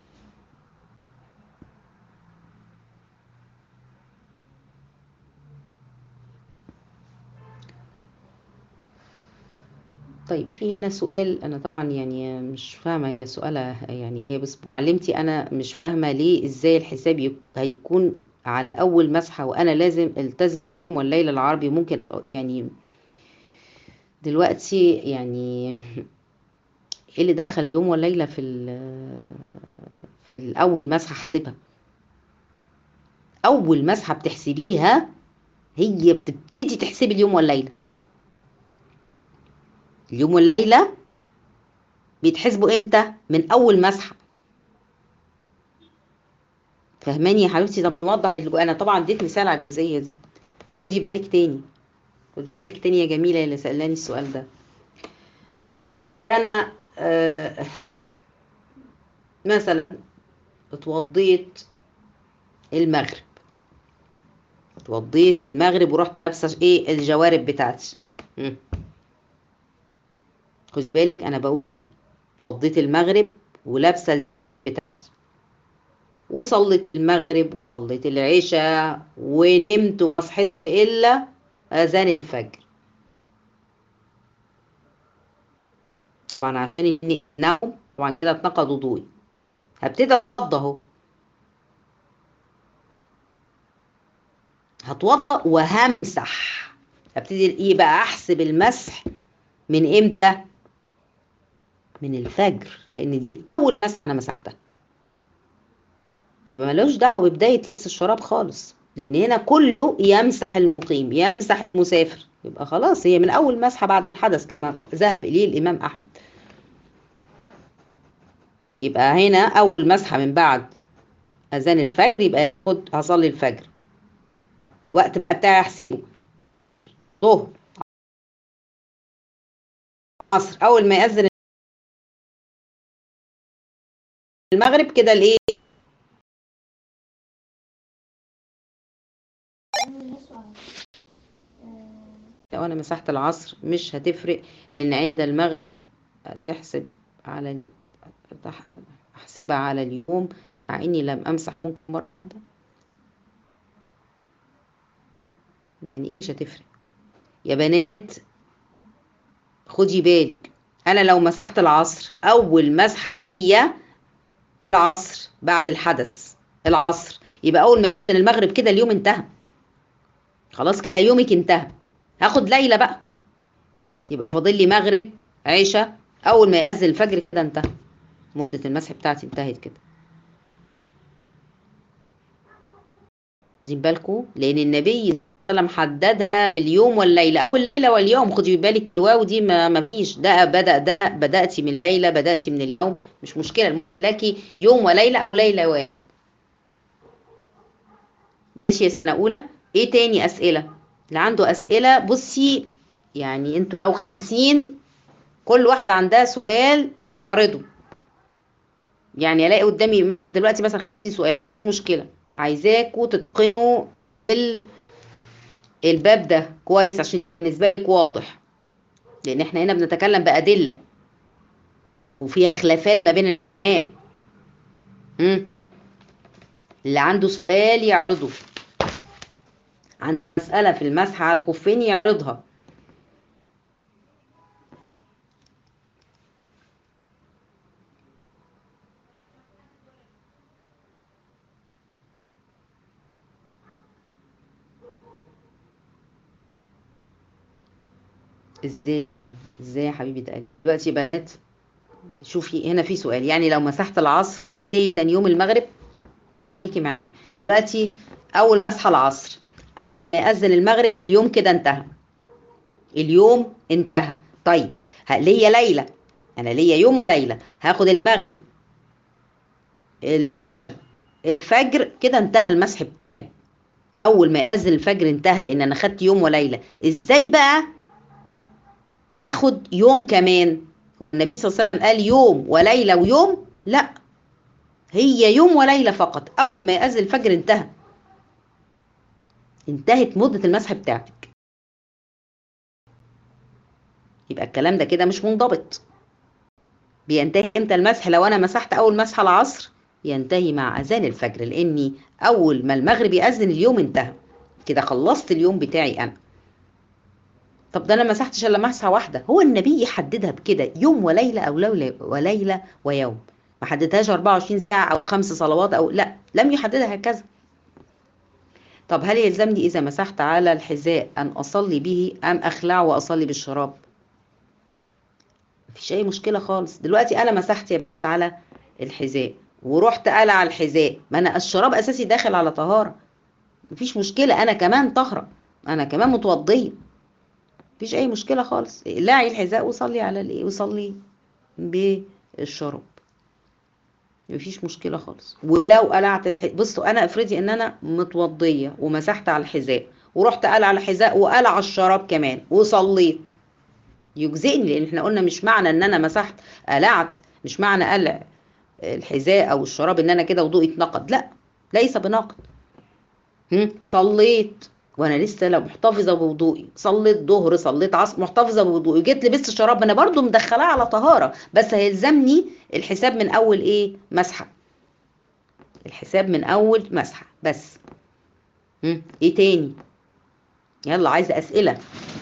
طيب في هنا سؤال أنا طبعا يعني مش فاهمة السؤال يعني هي بس معلمتي أنا مش فاهمة ليه إزاي الحساب يك- هيكون على أول مسحة وأنا لازم التزم والليل العربي ممكن يعني دلوقتي يعني ايه اللي دخل يوم والليلة في ال- في الأول مسحة حسبها أول مسحة بتحسبيها هي بتبتدي تحسبي اليوم والليلة اليوم والليلة بيتحسبوا امتى؟ من أول مسحة فاهماني يا حبيبتي طب نوضح اللي جوا- أنا طبعا اديت مثال على الجزئية دي جيب بالك تاني خدي بالك تاني يا جميلة اللي سألاني السؤال ده أنا آه مثلا اتوضيت المغرب اتوضيت المغرب ورحت لابسه ايه الجوارب بتاعتي مم. خد بالك انا بقول اتوضيت المغرب ولابسه الجوارب بتاعتي وصليت المغرب وصليت العشاء ونمت وما صحيت الا اذان الفجر طبعا عشان اني نوم طبعا كده اتنقض وضوئي هبتدي اتوضى اهو هتوضأ وهمسح هبتدي ايه بقى احسب المسح من امتى من الفجر لان دي اول مسح انا مسحتها ملوش دعوه ببدايه لبس الشراب خالص لان هنا كله يمسح المقيم يمسح المسافر يبقى خلاص هي من اول مسحه بعد الحدث كما ذهب اليه الامام احمد يبقى هنا اول مسحه من بعد اذان الفجر يبقى خد هصلي الفجر وقت بتاعي احسبه ظهر عصر اول ما يأذن المغرب كده الايه لو انا مسحت العصر مش هتفرق ان عند المغرب تحسب على ال- تح- احسبها على اليوم مع اني لم امسح ممكن مره واحدة. يعني مش هتفرق يا بنات خدي بالك انا لو مسحت العصر اول مسحه هي العصر بعد الحدث العصر يبقى اول ما يأذن المغرب كده اليوم انتهى خلاص كده يومك انتهى هاخد ليله بقى يبقى فاضل لي مغرب عشاء اول ما يأذن الفجر كده انتهى مدة المسح بتاعتي انتهت كده واخدين بالكم لان النبي صلى الله عليه وسلم حددها اليوم والليله اول الليله واليوم خدي بالك الواو دي ما ما فيش ده بدا ده بداتي من الليله بداتي من اليوم مش مشكله لكن يوم وليله او ليله واحد ماشي يا سنه اولى ايه تاني اسئله اللي عنده اسئله بصي يعني انتوا لو 50 كل واحده عندها سؤال اعرضه يعني الاقي قدامي دلوقتي مثلا 50 سؤال مش مشكله عايزاكوا تتقنوا ال- الباب ده كويس عشان بالنسبه لك واضح لان احنا هنا بنتكلم بادله وفي خلافات ما بين العلماء امم اللي عنده سؤال يعرضه عن مسألة في المسح على الخفين يعرضها ازاي ازاي يا حبيبة قلبي دلوقتي يا بنات شوفي هنا في سؤال يعني لو مسحت العصر إيه تاني يوم المغرب خليكي معايا دلوقتي اول مسحة العصر يأذن المغرب اليوم كده انتهى اليوم انتهى طيب ه- ليا ليلة انا ليا يوم ليلة هاخد المغرب ال- الفجر كده انتهى المسح بتاعي. اول ما يأذن الفجر انتهى ان انا خدت يوم وليلة ازاي بقى اخد يوم كمان النبي صلى الله عليه وسلم قال يوم وليلة ويوم لا هي يوم وليلة فقط اول ما يأذن الفجر انتهى انتهت مدة المسح بتاعتك يبقى الكلام ده كده مش منضبط بينتهي امتى المسح لو انا مسحت اول مسحه العصر ينتهي مع اذان الفجر لاني اول ما المغرب يأذن اليوم انتهى كده خلصت اليوم بتاعي انا طب ده انا ما مسحتش الا مسحه واحده هو النبي يحددها بكده يوم وليله او ليله وليله ويوم ما حددهاش 24 ساعه او خمس صلوات او لا لم يحددها هكذا طب هل يلزمني اذا مسحت على الحذاء ان اصلي به ام اخلعه واصلي بالشراب مفيش اي مشكله خالص دلوقتي انا مسحت يا على الحذاء ورحت قلع الحذاء ما انا الشراب اساسي داخل على طهاره مفيش مشكله انا كمان طهره انا كمان متوضيه مفيش اي مشكله خالص لاعي الحذاء وصلي على الايه وصلي بالشراب مفيش مشكله خالص ولو قلعت بصوا انا افرضي ان انا متوضيه ومسحت على الحذاء ورحت قلع الحذاء وقلع الشراب كمان وصليت يجزئني لان احنا قلنا مش معنى ان انا مسحت قلعت مش معنى قلع الحذاء او الشراب ان انا كده وضوئي اتنقض لا ليس بناقض صليت وانا لسه لو محتفظه بوضوئي صليت ظهر صليت عصر محتفظه بوضوئي جيت لبست الشراب انا برضو مدخلاه على طهاره بس هيلزمني الحساب من اول ايه مسحه الحساب من اول مسحه بس هم. ايه تاني يلا عايزه اسئله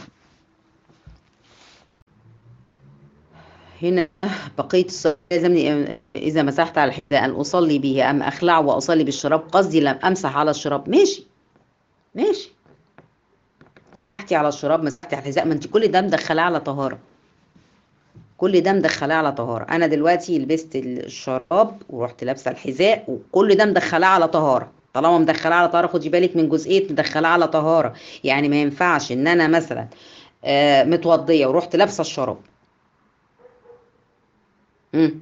هنا بقية الصلاة لازمني إذا مسحت على الحذاء أن أصلي به أم أخلع وأصلي بالشراب قصدي لم أمسح على الشراب ماشي ماشي مسحتي على الشراب مسحتي على الحذاء ما أنت كل ده مدخلاه على طهارة كل ده مدخلاه على طهارة أنا دلوقتي لبست الشراب ورحت لابسة الحذاء وكل ده مدخلاه على طهارة طالما مدخلاه على طهارة خدي بالك من جزئية مدخلاه على طهارة يعني ما ينفعش إن أنا مثلا آه متوضية ورحت لابسة الشراب مم.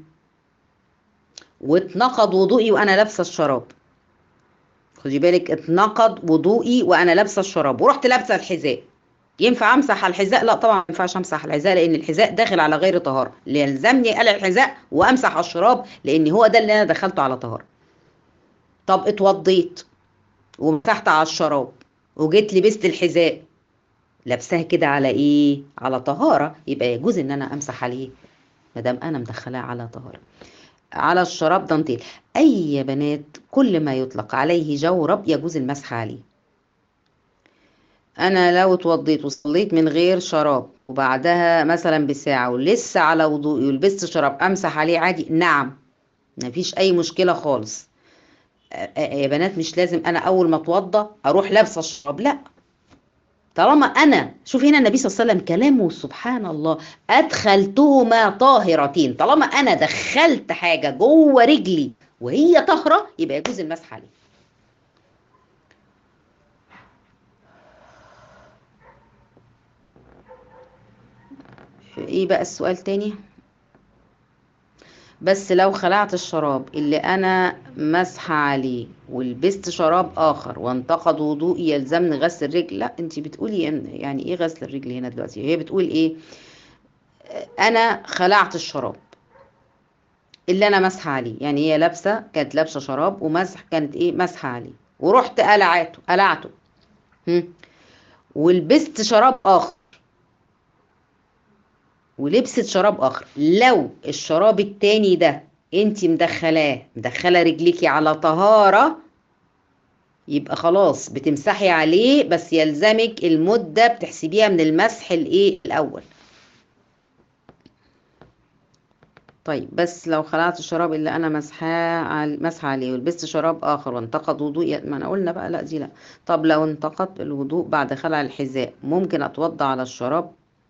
واتنقض وضوئي وانا لابسه الشراب خدي بالك اتنقض وضوئي وانا لابسه الشراب ورحت لابسه الحذاء ينفع امسح على الحذاء لا طبعا ما ينفعش امسح على الحذاء لان الحذاء داخل على غير طهاره يلزمني قلع الحذاء وامسح على الشراب لان هو ده اللي انا دخلته على طهاره طب اتوضيت ومسحت على الشراب وجيت لبست الحذاء لابساها كده على ايه على طهاره يبقى يجوز ان انا امسح عليه ما دام انا مدخلاه على طهاره على الشراب دانتيل اي يا بنات كل ما يطلق عليه جورب يجوز المسح عليه انا لو اتوضيت وصليت من غير شراب وبعدها مثلا بساعه ولسه على وضوئي ولبست شراب امسح عليه عادي نعم مفيش اي مشكله خالص يا بنات مش لازم انا اول ما اتوضى اروح لابسه الشراب لا طالما انا شوف هنا النبي صلى الله عليه وسلم كلامه سبحان الله ادخلتهما طاهرتين طالما انا دخلت حاجه جوه رجلي وهي طاهره يبقى يجوز المسح عليه ايه بقى السؤال تاني بس لو خلعت الشراب اللي انا مسحه عليه ولبست شراب اخر وانتقد وضوئي يلزمني غسل الرجل لا انت بتقولي يعني ايه غسل الرجل هنا دلوقتي هي بتقول ايه انا خلعت الشراب اللي انا مسحه عليه يعني هي لابسه كانت لابسه شراب ومسح كانت ايه مسحه عليه ورحت قلعته قلعته ولبست شراب اخر ولبست شراب اخر لو الشراب التاني ده انت مدخلاه مدخله رجليكي على طهاره يبقى خلاص بتمسحي عليه بس يلزمك المده بتحسبيها من المسح الايه الاول طيب بس لو خلعت الشراب اللي انا مسحاه مسح عليه ولبست شراب اخر وانتقد وضوء ما انا قلنا بقى لا دي لا طب لو انتقد الوضوء بعد خلع الحذاء ممكن اتوضى على الشراب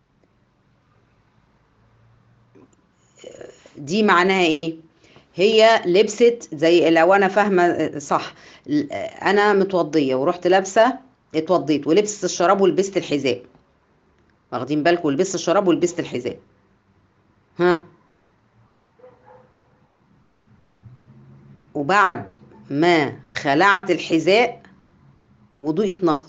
دي معناها ايه هي لبست زي لو انا فاهمه صح انا متوضيه ورحت لابسه اتوضيت ولبست الشراب ولبست الحذاء واخدين بالكم ولبست الشراب ولبست الحذاء ها وبعد ما خلعت الحذاء وضوء اتنقض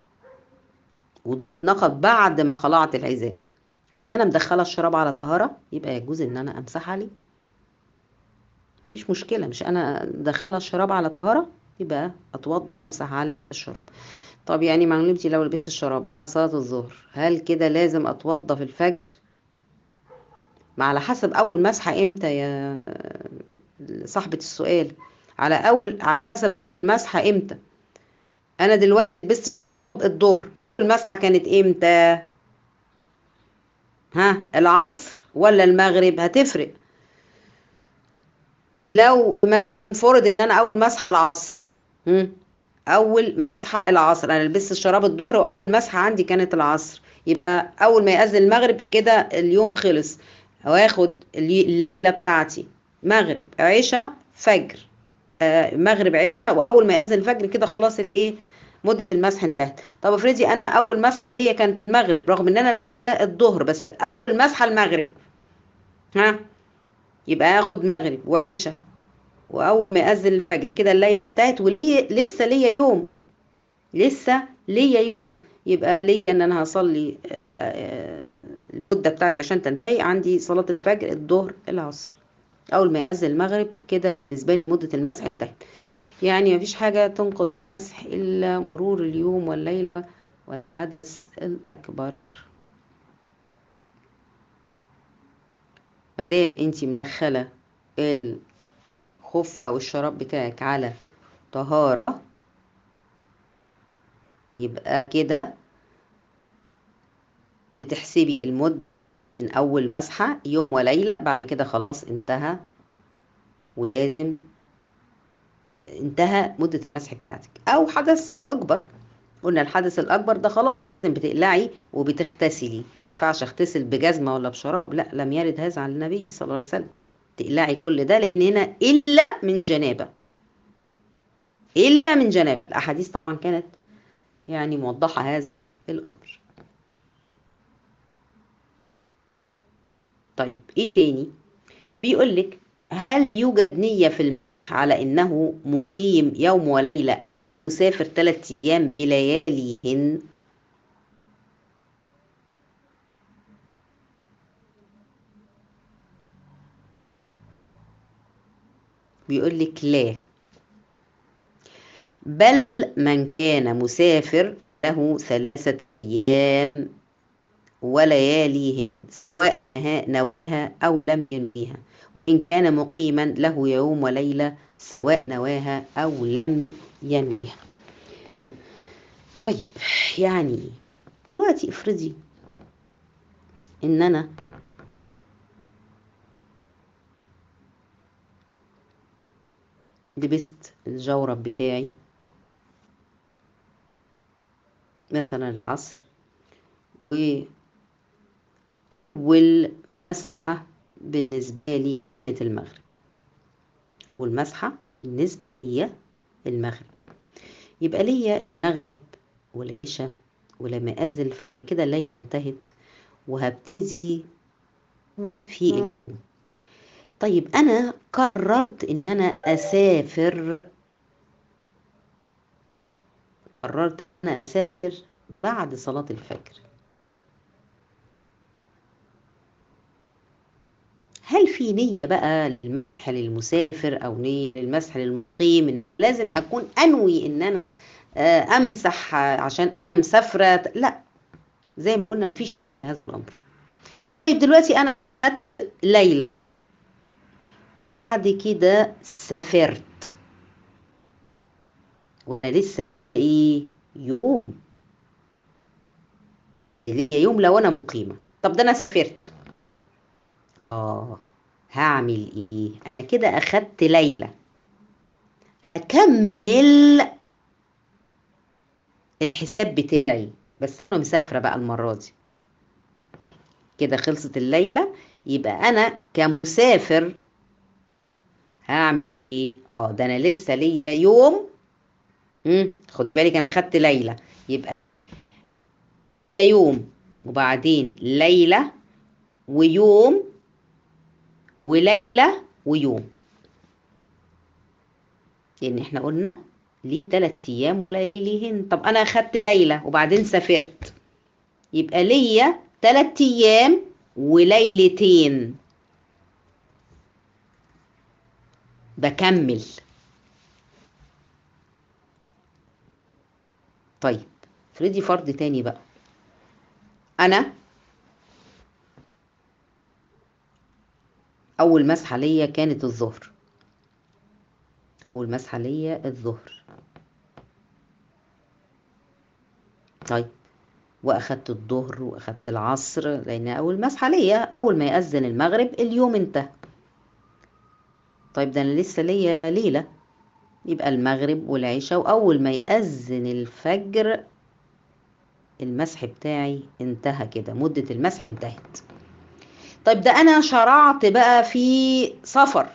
واتنقض بعد ما خلعت الحذاء انا مدخله الشراب على طهاره يبقى يجوز ان انا امسح عليه مفيش مشكله مش انا مدخله الشراب على طهاره يبقى اتوضى امسح على الشراب طب يعني معلومتي لو لبست الشراب صلاه الظهر هل كده لازم اتوضى في الفجر ما على حسب اول مسحه امتى يا صاحبه السؤال على اول على حسب المسحه امتى انا دلوقتي لبست الظهر المسحه كانت امتى ها العصر ولا المغرب هتفرق لو فرض ان انا اول مسحه العصر هم؟ اول مسحه العصر انا لبست الشراب الظهر المسحه عندي كانت العصر يبقى اول ما يأذن المغرب كده اليوم خلص واخد الليله بتاعتي مغرب عشاء فجر آه مغرب عشاء واول ما يأذن الفجر كده خلاص الايه مده المسح انتهت طب افرضي انا اول مسحه هي كانت المغرب رغم ان انا الظهر بس اول مسحه المغرب ها يبقى اخد مغرب وعشاء واول ما يأذن الفجر كده الليله انتهت وليه لسه ليا يوم لسه ليا يوم يبقى ليا ان انا هصلي المده بتاعتي عشان تنتهي عندي صلاه الفجر الظهر العصر اول ما يأذن المغرب كده بالنسبه لي مده المسح انتهت يعني مفيش حاجه تنقض المسح الا مرور اليوم والليله والحدث الاكبر انت مدخله الخف او الشراب بتاعك على طهاره يبقى كده تحسبي المدة من أول مسحة يوم وليلة بعد كده خلاص انتهى ولازم انتهى مدة المسح بتاعتك أو حدث أكبر قلنا الحدث الأكبر ده خلاص بتقلعي وبتغتسلي ينفعش اغتسل بجزمة ولا بشراب لا لم يرد هذا عن النبي صلى الله عليه وسلم تقلعي كل ده لأن هنا إلا من جنابة إلا من جنابة الأحاديث طبعا كانت يعني موضحة هذا الأمر طيب ايه تاني بيقول لك هل يوجد نية في المسح على انه مقيم يوم وليلة مسافر ثلاث ايام بلياليهن بيقول لك لا بل من كان مسافر له ثلاثة أيام ولياليهن سواء نواها أو لم ينويها وإن كان مقيما له يوم وليلة سواء نواها أو لم ينويها طيب يعني دلوقتي افرضي إن أنا لبست الجورب بتاعي مثلا العصر و والمسحة بالنسبة لي كانت المغرب والمسحة بالنسبة لي المغرب يبقى ليا المغرب والعشاء ولما أنزل كده الليل انتهت وهبتدي في طيب أنا قررت إن أنا أسافر قررت إن أنا أسافر بعد صلاة الفجر هل في نية بقى للمسح للمسافر أو نية للمسح للمقيم لازم أكون أنوي إن أنا أمسح عشان مسافرة لا زي ما قلنا مفيش هذا الأمر طيب دلوقتي أنا ليلة بعد كده سافرت وأنا لسه إيه يوم يوم لو أنا مقيمة طب ده أنا سافرت اه هعمل ايه انا كده اخدت ليلة اكمل الحساب بتاعي بس انا مسافرة بقى المرة دي كده خلصت الليلة يبقى انا كمسافر هعمل ايه اه ده انا لسه ليا يوم امم خد بالك انا خدت ليلة يبقى يوم وبعدين ليلة ويوم وليلة ويوم لأن احنا قلنا ليه تلات أيام ولياليهن طب أنا أخدت ليلة وبعدين سافرت يبقى ليا تلات أيام وليلتين بكمل طيب افرضي فرض تاني بقى أنا أول مسحة ليا كانت الظهر أول مسحة ليا الظهر طيب وأخدت الظهر وأخدت العصر لأن أول مسحة ليا أول ما يأذن المغرب اليوم انتهى طيب ده أنا لسه ليا ليلة يبقى المغرب والعشاء وأول ما يأذن الفجر المسح بتاعي انتهى كده مدة المسح انتهت طيب ده أنا شرعت بقى في سفر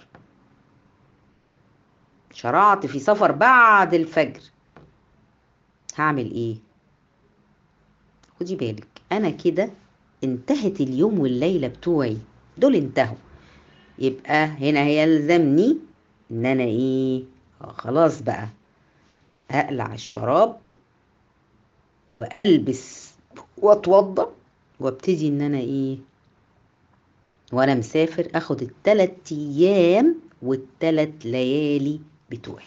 شرعت في سفر بعد الفجر هعمل ايه خدي بالك انا كده انتهت اليوم والليله بتوعي دول انتهوا يبقى هنا هيلزمني ان انا ايه آه خلاص بقى هقلع الشراب والبس واتوضى وابتدي ان انا ايه وانا مسافر اخد التلات ايام والتلات ليالي بتوعي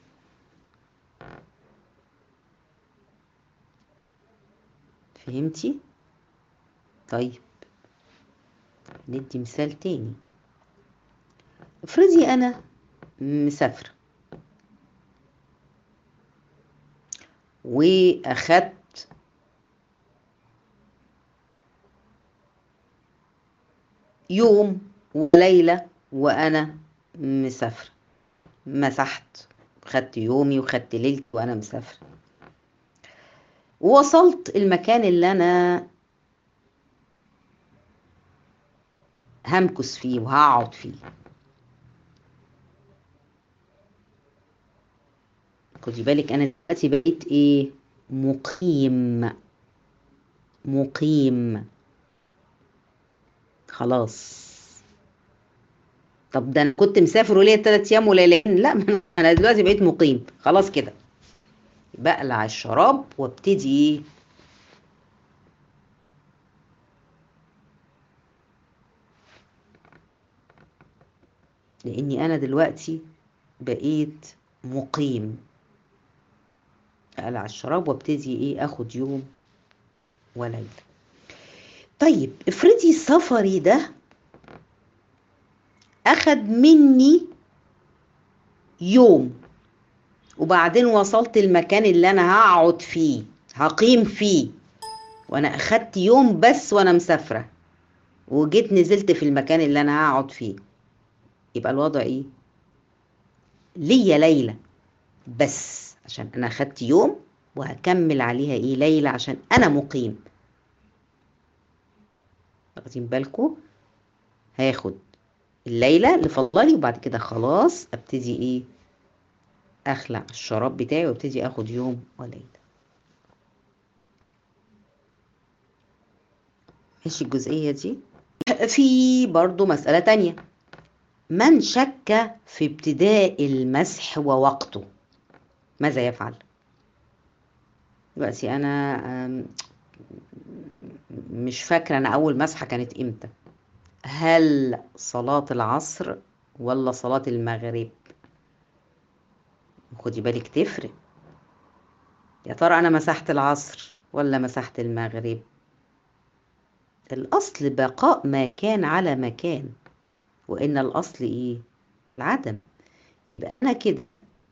فهمتي طيب ندي مثال تاني افرضي انا مسافره واخدت يوم وليله وانا مسافره مسحت خدت يومي وخدت ليلتي وانا مسافره ووصلت المكان اللي انا همكس فيه وهقعد فيه خدي بالك انا دلوقتي بقيت ايه مقيم مقيم خلاص طب ده انا كنت مسافر وليا تلات ايام وليلتين لا انا دلوقتي بقيت مقيم خلاص كده بقلع الشراب وابتدي لاني انا دلوقتي بقيت مقيم اقلع الشراب وابتدي ايه اخد يوم وليله طيب افرضي سفري ده اخد مني يوم وبعدين وصلت المكان اللي انا هقعد فيه هقيم فيه وانا اخدت يوم بس وانا مسافره وجيت نزلت في المكان اللي انا هقعد فيه يبقى الوضع ايه ليا ليله بس عشان انا اخدت يوم وهكمل عليها ايه ليله عشان انا مقيم واخدين بالكم هاخد الليله اللي فضلي وبعد كده خلاص ابتدي ايه اخلع الشراب بتاعي وابتدي اخد يوم وليله ماشي الجزئيه دي في برضو مساله تانية من شك في ابتداء المسح ووقته ماذا يفعل دلوقتي انا مش فاكره انا اول مسحه كانت امتى هل صلاه العصر ولا صلاه المغرب خدي بالك تفرق يا ترى انا مسحت العصر ولا مسحت المغرب الاصل بقاء ما كان على مكان وان الاصل ايه العدم يبقى انا كده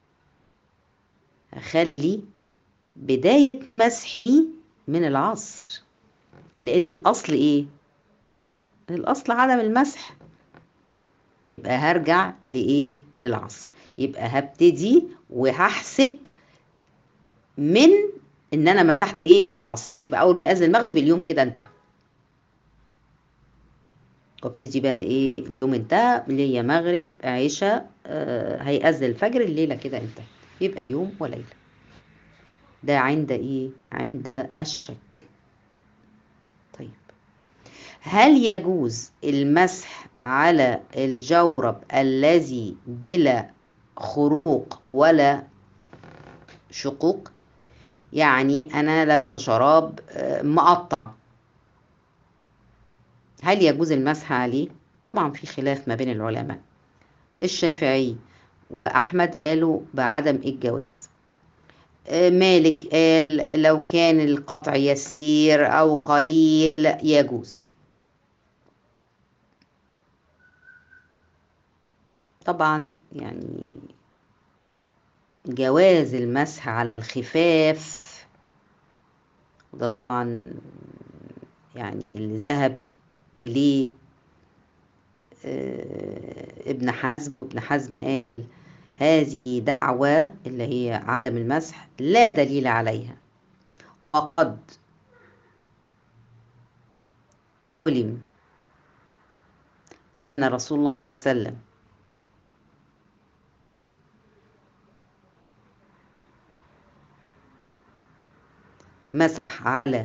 هخلي بداية مسحي من العصر الأصل إيه؟ الأصل عدم المسح يبقى هرجع لإيه؟ العصر يبقى هبتدي وهحسب من إن أنا مسحت إيه؟ العصر يبقى أول ما أذن المغرب اليوم كده انتهى وابتدي بقى إيه؟ اليوم انتهى ليا مغرب عشاء آه هيأذن الفجر الليلة كده انتهت يبقى يوم وليلة ده عند ايه عند الشك طيب هل يجوز المسح على الجورب الذي بلا خروق ولا شقوق يعني انا لا شراب مقطع هل يجوز المسح عليه طبعا في خلاف ما بين العلماء الشافعي واحمد قالوا بعدم الجواز مالك قال لو كان القطع يسير أو قليل يجوز طبعا يعني جواز المسح على الخفاف وده طبعا يعني اللي ذهب ليه آه، ابن حزم ابن حزم قال هذه دعوة اللي هي عدم المسح لا دليل عليها وقد علم أن رسول الله صلى الله عليه وسلم مسح على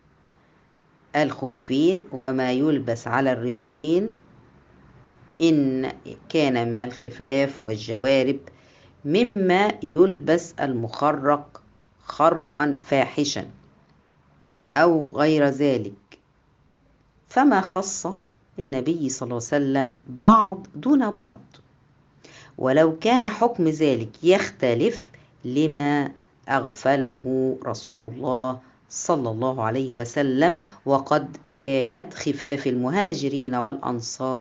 الخفين وما يلبس على الرجلين إن كان من الخفاف والجوارب مما يلبس المخرق خرقا فاحشا أو غير ذلك فما خص النبي صلى الله عليه وسلم بعض دون بعض ولو كان حكم ذلك يختلف لما أغفله رسول الله صلى الله عليه وسلم وقد كانت خفاف المهاجرين والأنصار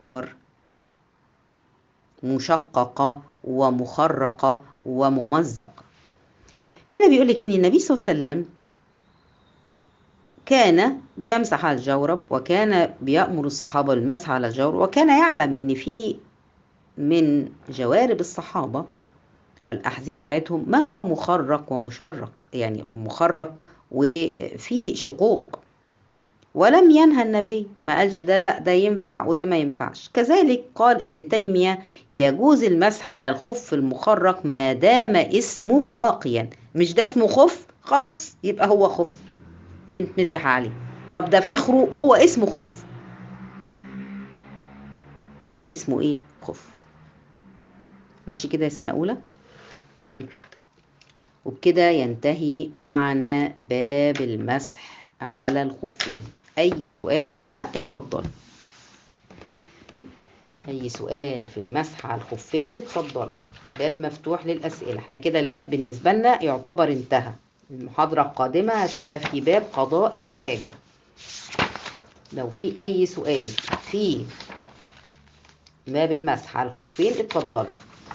مشققة ومخرقة وممزقة هنا بيقول لك ان النبي صلى الله عليه وسلم كان يمسح على الجورب وكان بيأمر الصحابة بالمسح على الجورب وكان يعلم ان في من جوارب الصحابة الأحذية بتاعتهم ما هو مخرق ومشرق يعني مخرق وفي شقوق ولم ينهى النبي ما قالش ده ده ينفع وده ما ينفعش كذلك قال ابن تيمية يجوز المسح على الخف المخرق ما دام اسمه باقيا مش ده اسمه خف خلاص يبقى هو خف نمسح عليه طب ده فخره هو اسمه خف اسمه ايه خف ماشي كده يا سنة أولى وبكده ينتهي معنا باب المسح على الخف أي سؤال اتفضل أي سؤال في المسح على الخفين اتفضل باب مفتوح للأسئلة كده بالنسبة لنا يعتبر انتهى المحاضرة القادمة هتبقى في باب قضاء حاجة لو في أي سؤال في باب المسح على الخفين اتفضل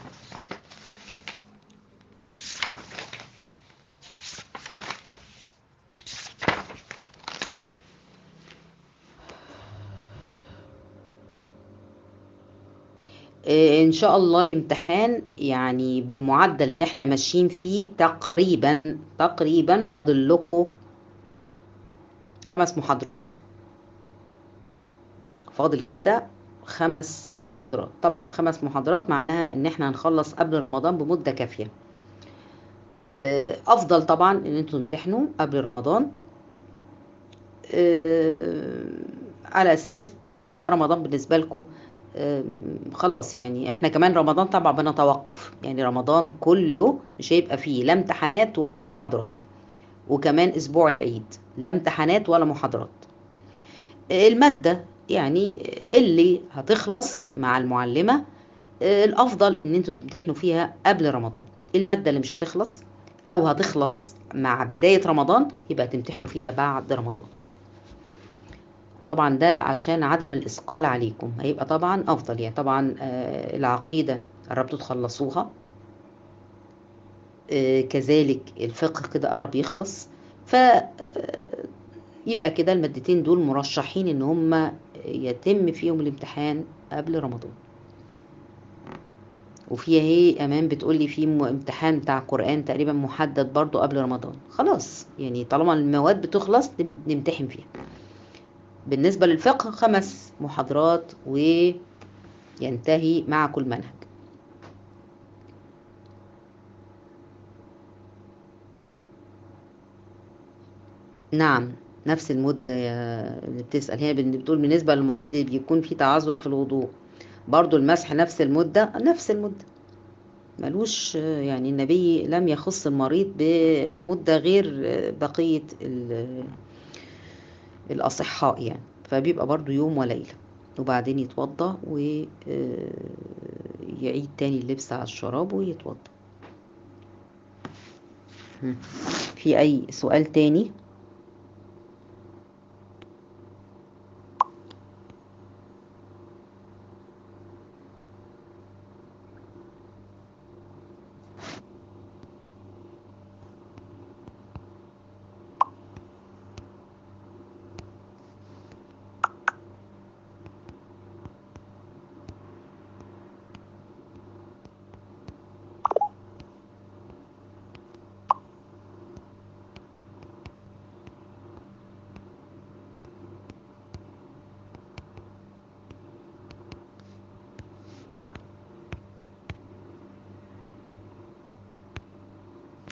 ان شاء الله امتحان يعني بمعدل اللي احنا ماشيين فيه تقريبا تقريبا فاضل لكم خمس محاضرات فاضل كده خمس محاضرات طب خمس محاضرات معناها ان احنا هنخلص قبل رمضان بمده كافيه افضل طبعا ان انتوا تمتحنوا قبل رمضان على رمضان بالنسبه لكم خلاص يعني احنا كمان رمضان طبعا بنتوقف يعني رمضان كله مش هيبقى فيه لا امتحانات ولا محاضرات وكمان اسبوع العيد لا امتحانات ولا محاضرات المادة يعني اللي هتخلص مع المعلمة الافضل ان انتوا تمتحنوا فيها قبل رمضان المادة اللي مش هتخلص او هتخلص مع بداية رمضان يبقى تمتحنوا فيها بعد رمضان طبعا ده عشان عدم الإثقال عليكم هيبقى طبعا أفضل يعني طبعا آه العقيدة قربتوا تخلصوها آه كذلك الفقه كده قرب يخلص ف يبقى كده المادتين دول مرشحين ان هم يتم فيهم الامتحان قبل رمضان وفي هي امان بتقولي في امتحان بتاع قرآن تقريبا محدد برضو قبل رمضان خلاص يعني طالما المواد بتخلص نمتحن فيها بالنسبة للفقه خمس محاضرات وينتهي مع كل منهج نعم نفس المدة اللي بتسأل هي بتقول بالنسبة للمدة بيكون في تعذر في الوضوء برضو المسح نفس المدة نفس المدة ملوش يعني النبي لم يخص المريض بمدة غير بقية الأصحاء يعني فبيبقى برضو يوم وليلة وبعدين يتوضى ويعيد تاني اللبس على الشراب ويتوضى في أي سؤال تاني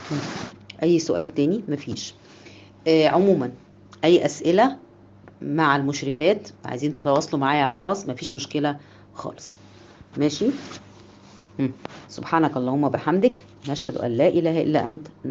اي سؤال تاني مفيش آه عموما اي اسئله مع المشرفات عايزين تتواصلوا معايا خلاص مفيش مشكله خالص ماشي مم. سبحانك اللهم وبحمدك نشهد ان لا اله الا انت